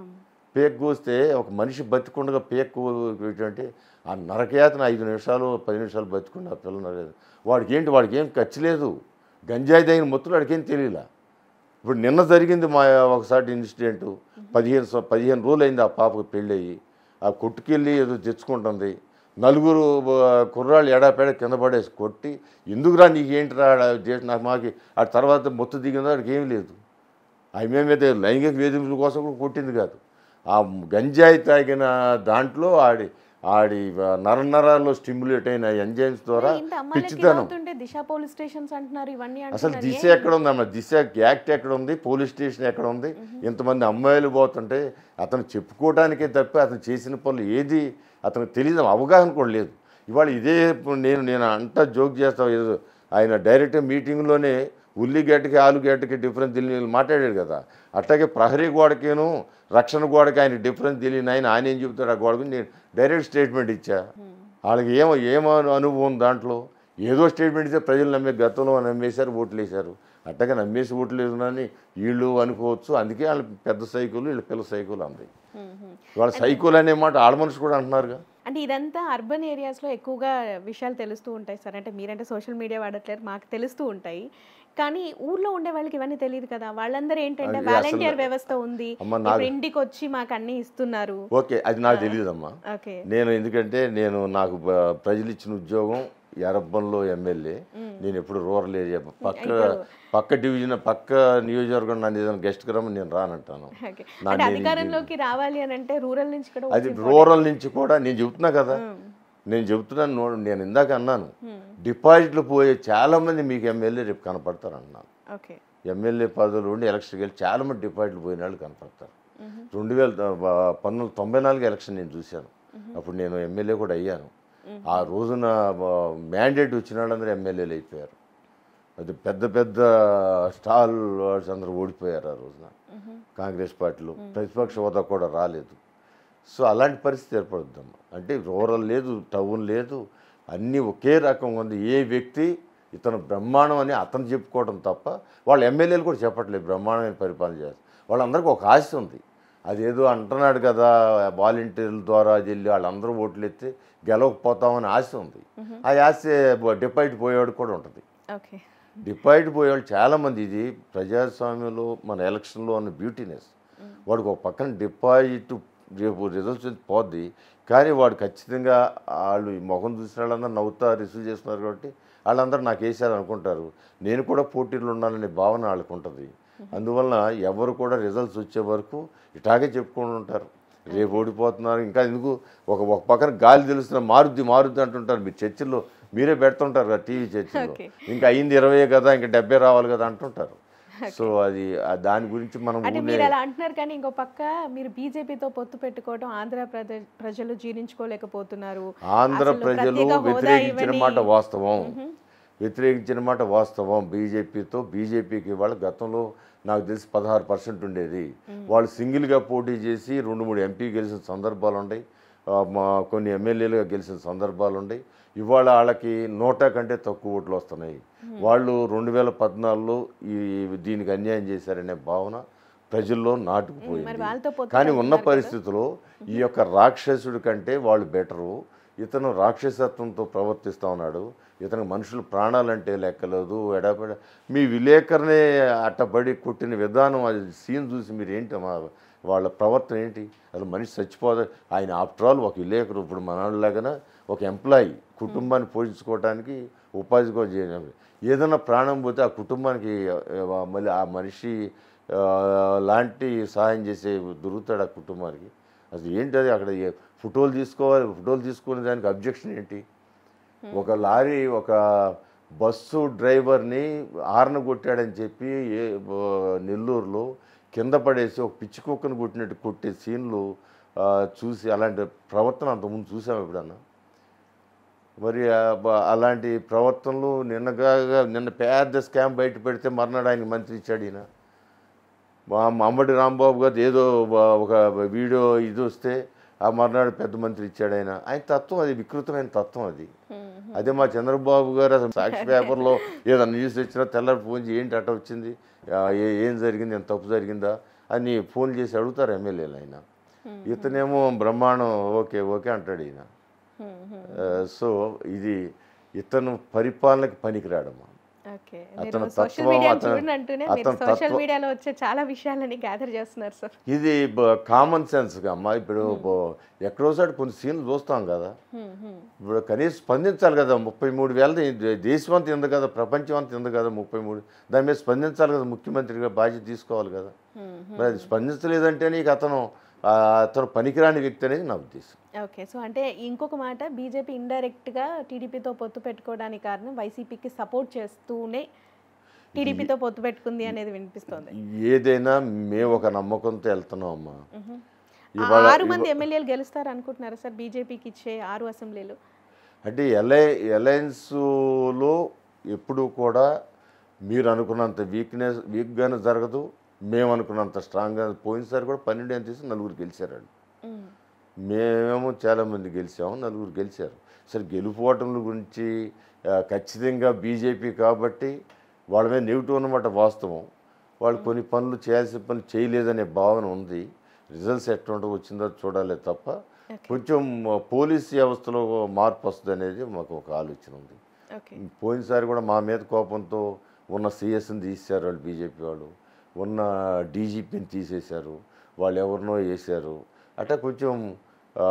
పేక్ కోస్తే ఒక మనిషి బతికుండగా పేక్ అంటే ఆ నరకయాతన ఐదు నిమిషాలు పది నిమిషాలు బతికుండా ఆ పిల్ల నరకయాతన వాడికి ఏంటి వాడికి ఏం ఖర్చు లేదు గంజాయి తగిన మొత్తులు వాడికి ఏం తెలియలా ఇప్పుడు నిన్న జరిగింది మా ఒకసారి ఇన్సిడెంట్ పదిహేను సం- పదిహేను రోజులు అయింది ఆ పాపకు పెళ్ళయి ఆ కొట్టుకెళ్ళి ఏదో తెచ్చుకుంటుంది నలుగురు ఆ, కుర్రాళ్ళు ఎడాపెడ కింద పడేసి కొట్టి ఎందుకురా నీకు ఏంటిరా ఆడ చేసి నాకు మాకి ఆ తర్వాత మొత్తం దిగిందో వాడికి ఏమీ లేదు ఆమె మీద లైంగిక వేధింపుల కోసం కూడా కొట్టింది కాదు ఆ గంజాయి తాగిన దాంట్లో ఆడి ఆడి నర నరాల్లో స్టిమ్యులేట్ అయిన ఎంజైమ్స్ ద్వారా ఇంత అమ్మాయిలకి పిచ్చితనం అవుతుంటే దిశ పోలీస్ స్టేషన్స్ అంటున్నారు ఇవన్నీ అసలు అంటున్నారు దిశ ఎక్కడ ఉంది అమ్మ దిశ యాక్ట్ ఎక్కడ ఉంది పోలీస్ స్టేషన్ ఎక్కడ ఉంది ఇంతమంది అమ్మాయిలు పోతుంటే అతను చెప్పుకోవడానికే తప్ప అతను చేసిన పనులు ఏది అతనికి తెలియదు అవగాహన కూడా లేదు ఇవాళ ఇదే ఇప్పుడు నేను నేను అంతా జోక్ చేస్తాను ఏదో ఆయన డైరెక్ట్ మీటింగ్లోనే ఉల్లిగడ్డకి ఆలుగడ్డకి డిఫరెన్స్ తెలియని మాట్లాడాడు కదా అట్లాగే ప్రహరీ గోడకేను రక్షణ గోడకి ఆయన డిఫరెన్స్ తెలియని ఆయన ఆయన ఏం చెబుతాడు ఆ గోడకు నేను డైరెక్ట్ స్టేట్మెంట్ ఇచ్చా వాళ్ళకి ఏమో ఏమో అనుభవం దాంట్లో ఏదో స్టేట్మెంట్ ఇస్తే ప్రజలు నమ్మే గతంలో నమ్మేశారు ఓట్లు వేశారు అట్టగా నమ్మేసి ఓట్లు వేసుకున్నాని వీళ్ళు అనుకోవచ్చు అందుకే వాళ్ళు పెద్ద సైకిల్ వీళ్ళు పిల్ల సైకిల్ అంది వాళ్ళ సైకిల్ అనే మాట ఆడ మనిషి కూడా అంటున్నారుగా అంటే ఇదంతా అర్బన్ ఏరియాస్లో ఎక్కువగా విషయాలు తెలుస్తూ ఉంటాయి సార్ అంటే మీరంటే సోషల్ మీడియా వాడట్లేరు మాకు తెలుస్తూ ఉంటాయి కానీ ఊర్లో ఉండే వాళ్ళకి ఇవన్నీ తెలియదు కదా వాళ్ళందరూ ఏంటంటే అది అసలు- వాలంటీర్ వ్యవస్థ ఉంది అమ్మ, నాకు- ఇప్పుడు ఇంటికి వచ్చి మాకు అన్ని ఇస్తున్నారు ఓకే అది నాకు తెలియదమ్మా ఓకే నేను ఎందుకంటే నేను నాకు బ- ప్రజలు ఇచ్చిన ఉద్యోగం ఎరబ్బన్లో ఎమ్మెల్యే నేను ఎప్పుడు రూరల్ ఏరియా పక్క పక్క డివిజన్ పక్క నియోజకవర్గం నన్ను ఏదైనా గెస్ట్కి రమ్మని నేను రానంటాను ఓకే నా అంటే నేను అధికారంలోకి రావాలి అని అంటే రూరల్ నుంచి కూడా అది రూరల్ నుంచి కూడా నేను చెబుతున్నా కదా నేను చెబుతున్నాను నో- నేను ఇందాక అన్నాను డిపాజిట్లు పోయే చాలా మంది మీకు ఎమ్మెల్యే రేపు కనపడతారు అన్నాను ఓకే ఎమ్మెల్యే పదవులు ఉండి ఎలక్షన్కి వెళ్ళి చాలా మంది డిపాజిట్లు పోయిన వాళ్ళు కనపడతారు రెండు వేల పంతొమ్మిది తొంభై నాలుగు ఎలక్షన్ నేను చూశాను అప్పుడు నేను ఎమ్మెల్యే కూడా అయ్యాను ఆ రోజున మ్యాండేట్ వచ్చిన వాళ్ళందరూ ఎమ్మెల్యేలు అయిపోయారు అది పెద్ద పెద్ద స్టాల్ వార్డ్స్ అందరూ ఓడిపోయారు ఆ రోజున కాంగ్రెస్ పార్టీలో ప్రతిపక్ష హోదా కూడా రాలేదు సో అలాంటి పరిస్థితి ఏర్పడుద్దమ్మా అంటే రూరల్ లేదు టౌన్ లేదు అన్నీ ఒకే రకంగా ఉంది ఏ వ్యక్తి ఇతను బ్రహ్మాండం అని అతను చెప్పుకోవడం తప్ప వాళ్ళ ఎమ్మెల్యేలు కూడా చెప్పట్లేదు బ్రహ్మాండమైన పరిపాలన చేస్తారు వాళ్ళందరికీ ఒక ఆశ ఉంది అదేదో అంటున్నాడు కదా వాలంటీర్ల ద్వారా వెళ్ళి వాళ్ళందరూ ఓట్లు ఎత్తే గెలవకపోతామని ఆశ ఉంది ఆ ఆశ డిపాజిట్ పోయేవాడు కూడా ఉంటుంది ఓకే డిపాజిట్ పోయేవాళ్ళు చాలామంది ఇది ప్రజాస్వామ్యంలో మన ఎలక్షన్లో ఉన్న బ్యూటీనెస్ వాడికి ఒక పక్కన డిపాజిట్ రేపు రిజల్ట్స్ పోద్ది కానీ వాడు ఖచ్చితంగా వాళ్ళు ఈ ముఖం చూసిన వాళ్ళందరూ నవ్వుతా రిసీవ్ చేస్తున్నారు కాబట్టి వాళ్ళందరూ నాకు వేసారు అనుకుంటారు నేను కూడా పోటీలు ఉండాలనే భావన వాళ్ళకు ఉంటుంది అందువలన ఎవరు కూడా రిజల్ట్స్ వచ్చే వరకు ఇటాగే చెప్పుకుంటూ ఉంటారు రేపు ఓడిపోతున్నారు ఇంకా ఎందుకు ఒక ఒక పక్కన గాలి తెలుస్తున్న మారుద్ది మారుద్ది అంటుంటారు మీరు చర్చిల్లో మీరే పెడుతుంటారు కదా టీవీ చర్చిల్లో Okay. ఇంకా అయింది ఇరవై కదా ఇంకా డెబ్బై రావాలి కదా అంటుంటారు సో అది ఆ దాని గురించి మనం అంటే ఊళ్ళే మీరు అలా అంటున్నారు కానీ ఇంకో పక్క మీరు బీజేపీతో పొత్తు పెట్టుకోవడం ఆంధ్రప్రదేశ్ ప్రజలు జీర్ణించుకోలేకపోతున్నారు ఆంధ్ర అసలు ప్రజలు ప్రత్యేక హోదా వ్యతిరేకించిన ఇవ్వని- మాట వాస్తవం వ్యతిరేకించిన మాట వాస్తవం బీజేపీతో బీజేపీకి వాళ్ళు గతంలో నాకు తెలిసి పదహారు పర్సెంట్ ఉండేది వాళ్ళు సింగిల్గా పోటీ చేసి రెండు మూడు ఎంపీ గెలిచిన సందర్భాలు ఉన్నాయి ఆ, మా కొన్ని ఎమ్మెల్యేలుగా గెలిచిన సందర్భాలు ఉన్నాయి ఇవాళ వాళ్ళకి నోటా కంటే తక్కువ ఓట్లు వస్తున్నాయి వాళ్ళు రెండు వేల పద్నాలుగులో ఈ దీనికి అన్యాయం చేశారనే భావన ప్రజల్లో మరి నాటుకుపోయింది వాళ్ళతో పొత్తు కానీ ఉన్న పెట్టుకున్నారు కదా? పరిస్థితిలో ఈ యొక్క రాక్షసుడి కంటే వాళ్ళు బెటరు ఇతను రాక్షసత్వంతో ప్రవర్తిస్తూ ఉన్నాడు ఇతను మనుషులు ప్రాణాలంటే లెక్కలేదు ఎడపడ మీ విలేకరునే అట్టబడి కొట్టిన విధానం అది సీన్ చూసి మీరు ఏంటి మా వాళ్ళ ప్రవర్తన ఏంటి అసలు మనిషి చచ్చిపోదు ఆయన ఆఫ్టర్ ఆల్ ఒక విలేకరు ఇప్పుడు మనలాగానే ఒక ఎంప్లాయీ కుటుంబాన్ని పోషించుకోవడానికి ఉపాధి కూడా చేయడం ఏదైనా ప్రాణం పోతే ఆ కుటుంబానికి ఆ, మళ్ళీ ఆ మనిషి ఆ, లాంటి సహాయం చేసే దొరుకుతాడు ఆ కుటుంబానికి అసలు ఏంటి అది అక్కడ ఏ- ఫోటోలు తీసుకోవాలి ఫోటోలు తీసుకునే దానికి అబ్జెక్షన్ ఏంటి ఒక లారీ ఒక బస్సు డ్రైవర్ని హార్న్ కొట్టాడని చెప్పి ఏ ఆ, నెల్లూరులో కింద పడేసి ఒక పిచ్చి కుక్కను కొట్టినట్టు కొట్టే సీన్లు ఆ, చూసి అలాంటి ప్రవర్తన అంతకుముందు చూసాము ఎప్పుడన్నా మరి ఆ బ- అలాంటి ప్రవర్తనలు నిన్నగా నిన్న పెద్ద స్కామ్ బయట పెడితే మర్నాడు ఆయన మంత్రి ఇచ్చాడు ఈయన మా మా అమ్మడి రాంబాబు గారు ఏదో బ- ఒక వీడియో ఇది వస్తే ఆ మర్నాడు పెద్ద మంత్రి ఇచ్చాడు ఆయన ఆయన తత్వం అది వికృతమైన తత్వం అది అదే మా చంద్రబాబు గారు అసలు సాక్షి పేపర్లో ఏదైనా న్యూస్ వచ్చినా తెల్లారి ఫోన్ చేసి ఏంటి అట్ట వచ్చింది ఆ, ఏ ఏం జరిగింది ఎంత తప్పు జరిగిందా అని ఫోన్ చేసి అడుగుతారు ఎమ్మెల్యేలు ఆయన ఇతనేమో బ్రహ్మాండం ఓకే ఓకే అంటాడు ఈయన ఆ, సో ఇది ఇతను పరిపాలనకి పనికిరాడమ్మా ఓకే అతని మీరు సోషల్ తత్వం, మీడియా అతని- చూడండి అంటూనే మీరు అతని సోషల్ తత్వం- మీడియాలో వచ్చే చాలా విషయాలని గ్యాదర్ చేస్తున్నారు సార్ ఇది కామన్ సెన్స్గా అమ్మా ఇప్పుడు బ- ఎక్కడో సారి కొన్ని సీన్లు చూస్తాం కదా ఇప్పుడు కనీసం స్పందించాలి కదా ముప్పై మూడు వేల దేశం అంతా ఉంది కదా ప్రపంచం అంతా ఉంది కదా ముప్పై మూడు దాని మీద స్పందించాలి కదా ముఖ్యమంత్రిగా బాధ్యత తీసుకోవాలి కదా మరి అది స్పందించలేదంటే నీకు అతను ఆ, అతను పనికిరాని వ్యక్తి అనేది నా ఉద్దేశం ఓకే సో అంటే ఇంకొక మాట బీజేపీ ఇండైరెక్ట్గా టీడీపీతో పొత్తు పెట్టుకోవడానికి కారణం వైసీపీకి సపోర్ట్ చేస్తూనే టీడీపీతో పొత్తు పెట్టుకుంది అనేది వినిపిస్తోంది ఏదైనా మేము ఒక నమ్మకంతో వెళ్తున్నాం అమ్మా ఆ ఇవాళ ఆరు మంది ఎమ్మెల్యేలు గెలుస్తారు అనుకుంటున్నారా సార్ బీజేపీకి ఇచ్చే ఆరు అసెంబ్లీలు అంటే ఎలై అలయన్స్లో ఎప్పుడూ కూడా మీరు అనుకున్నంత వీక్నెస్ వీక్గానే జరగదు మేము అనుకున్నంత స్ట్రాంగ్గా పోయినసారి కూడా పన్నెండు ఎంత తీసి నలుగురు గెలిచారండి మేమేమో చాలామంది గెలిచాము నలుగురు గెలిచారు సరే గెలుపోవటం గురించి ఆ, ఖచ్చితంగా బీజేపీ కాబట్టి వాళ్ళ మీద నెగిటివ్ అన్నమాట వాస్తవం వాళ్ళు కొన్ని పనులు చేయాల్సిన పనులు చేయలేదనే భావన ఉంది రిజల్ట్స్ ఎట్లా వచ్చిందో చూడాలి తప్ప కొంచెం పోలీస్ వ్యవస్థలో మార్పు వస్తుంది అనేది మాకు ఒక ఆలోచన ఉంది ఓకే పోయినసారి కూడా మా మీద కోపంతో ఉన్న సిఎస్ని తీసేశారు వాళ్ళు బీజేపీ వాళ్ళు ఉన్న డీజీపీని తీసేశారు వాళ్ళు ఎవరినో వేశారు అట్లా కొంచెం ఆ,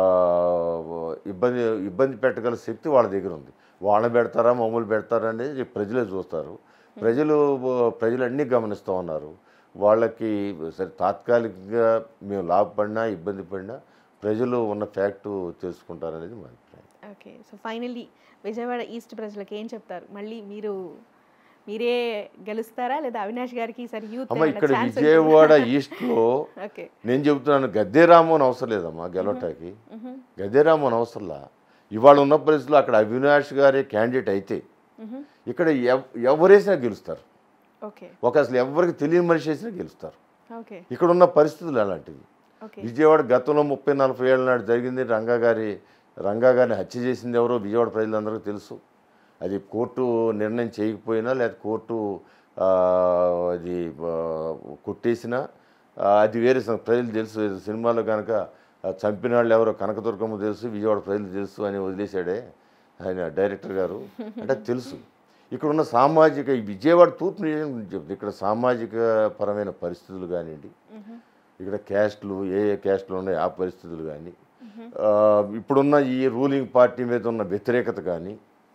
ఇబ్బంది ఇబ్బంది పెట్టగల శక్తి వాళ్ళ దగ్గర ఉంది వాళ్ళని పెడతారా మమ్మల్ని పెడతారా అనేది ప్రజలే చూస్తారు ప్రజలు ప్రజలు అన్నీ గమనిస్తూ ఉన్నారు వాళ్ళకి సరే తాత్కాలికంగా మేము లాభపడినా ఇబ్బంది పడినా ప్రజలు ఉన్న ఫ్యాక్టు తెలుసుకుంటారనేది మా అభిప్రాయం okay so finally Vijayawada east ప్రజలకు ఏం చెప్తారు మళ్ళీ మీరు మీరే గెలుస్తారా లేదా అవినాష్ గారికి ఈసారి యూత్ అమ్మ ఇక్కడ విజయవాడ ఈస్ట్లో ఓకే నేను చెబుతున్నాను గద్దెరామన్ అవసరం లేదమ్మా గెలవటానికి గద్దెరామన్ అవసరంలా ఇవాళ ఉన్న పరిస్థితుల్లో అక్కడ అవినాష్ గారే క్యాండిడేట్ అయితే ఇక్కడ ఎవ్- ఎవరేసినా గెలుస్తారు ఓకే ఒక అసలు ఎవరికి తెలియని మనిషి వేసినా గెలుస్తారు ఓకే ఇక్కడ ఉన్న పరిస్థితులు అలాంటివి ఓకే విజయవాడ గతంలో ముప్పై నలభై ఏళ్ళ నాడు జరిగింది రంగా గారి రంగా గారిని హత్య చేసింది ఎవరో విజయవాడ ప్రజలందరికీ తెలుసు అది కోర్టు నిర్ణయం చేయకపోయినా లేదా కోర్టు ఆ, అది ఆ, కొట్టేసినా ఆ, అది వేరే సం- ప్రజలు తెలుసు ఏదో సినిమాలో కనుక ఆ, చంపిన వాళ్ళు ఎవరో కనకదుర్గమ్మ తెలుసు విజయవాడ ప్రజలు తెలుసు అని వదిలేశాడే ఆయన డైరెక్టర్ గారు అంటే తెలుసు ఇక్కడ ఉన్న సామాజిక ఈ విజయవాడ తూర్పు నియోజకవర్గం గురించి చెప్తుంది ఇక్కడ సామాజిక పరమైన పరిస్థితులు కానివ్వండి ఇక్కడ క్యాస్ట్లు ఏ ఏ క్యాస్ట్లు ఉన్నాయి ఆ పరిస్థితులు కానీ ఇప్పుడున్న ఈ రూలింగ్ పార్టీ మీద ఉన్న వ్యతిరేకత కానీ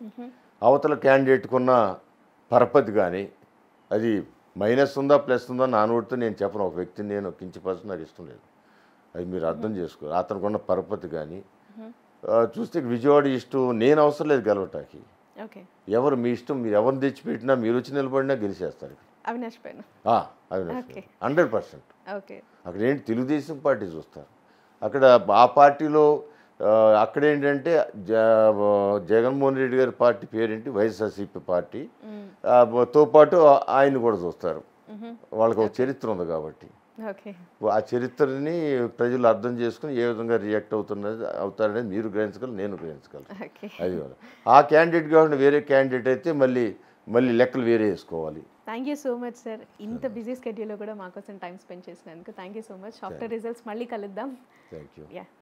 అవతల క్యాండిడేట్కి ఉన్న పరపతి కానీ అది మైనస్ ఉందా ప్లస్ ఉందా నా నోటితో నేను చెప్పను ఒక వ్యక్తిని నేను కించపరచు నాకు ఇష్టం లేదు అది మీరు అర్థం చేసుకో అతనికి ఉన్న పరపతి కానీ ఆ, చూస్తే విజయవాడ ఇష్టం నేను అవసరం లేదు గెలవటానికి ఓకే ఎవరు మీ ఇష్టం మీరు ఎవరిని తెచ్చిపెట్టినా మీరు వచ్చి నిలబడినా గెలిచేస్తారు ఇక్కడ అవినాష్ పైన అది Okay. హండ్రెడ్ పర్సెంట్ ఓకే అక్కడ ఏంటి తెలుగుదేశం పార్టీ చూస్తారు అక్కడ ఆ పార్టీలో ఆ, అక్కడ ఏంటంటే జ- జగన్మోహన్ రెడ్డి గారి పార్టీ పేరేంటి వైఎస్ఆర్సీపీ పార్టీ ఆ, తో పాటు ఆయన కూడా చూస్తారు వాళ్ళకి ఒక చరిత్ర ఉంది కాబట్టి ఓకే ఆ చరిత్రని ప్రజలు అర్థం చేసుకుని ఏ విధంగా రియాక్ట్ అవుతున్నది అవుతారనేది మీరు గ్రహించగలరు నేను గ్రహించగలను ఓకే అది కూడా. ఆ క్యాండిడేట్ కాకుండా వేరే క్యాండిడేట్ అయితే మళ్ళీ మళ్ళీ లెక్కలు వేరే వేసుకోవాలి thank you so much sir ఇంత బిజీ స్కెడ్యూల్లో కూడా మా కోసం టైం స్పెండ్ చేసినందుకు thank you so much after results మళ్ళీ కలుద్దాం థ్యాంక్ యూ యా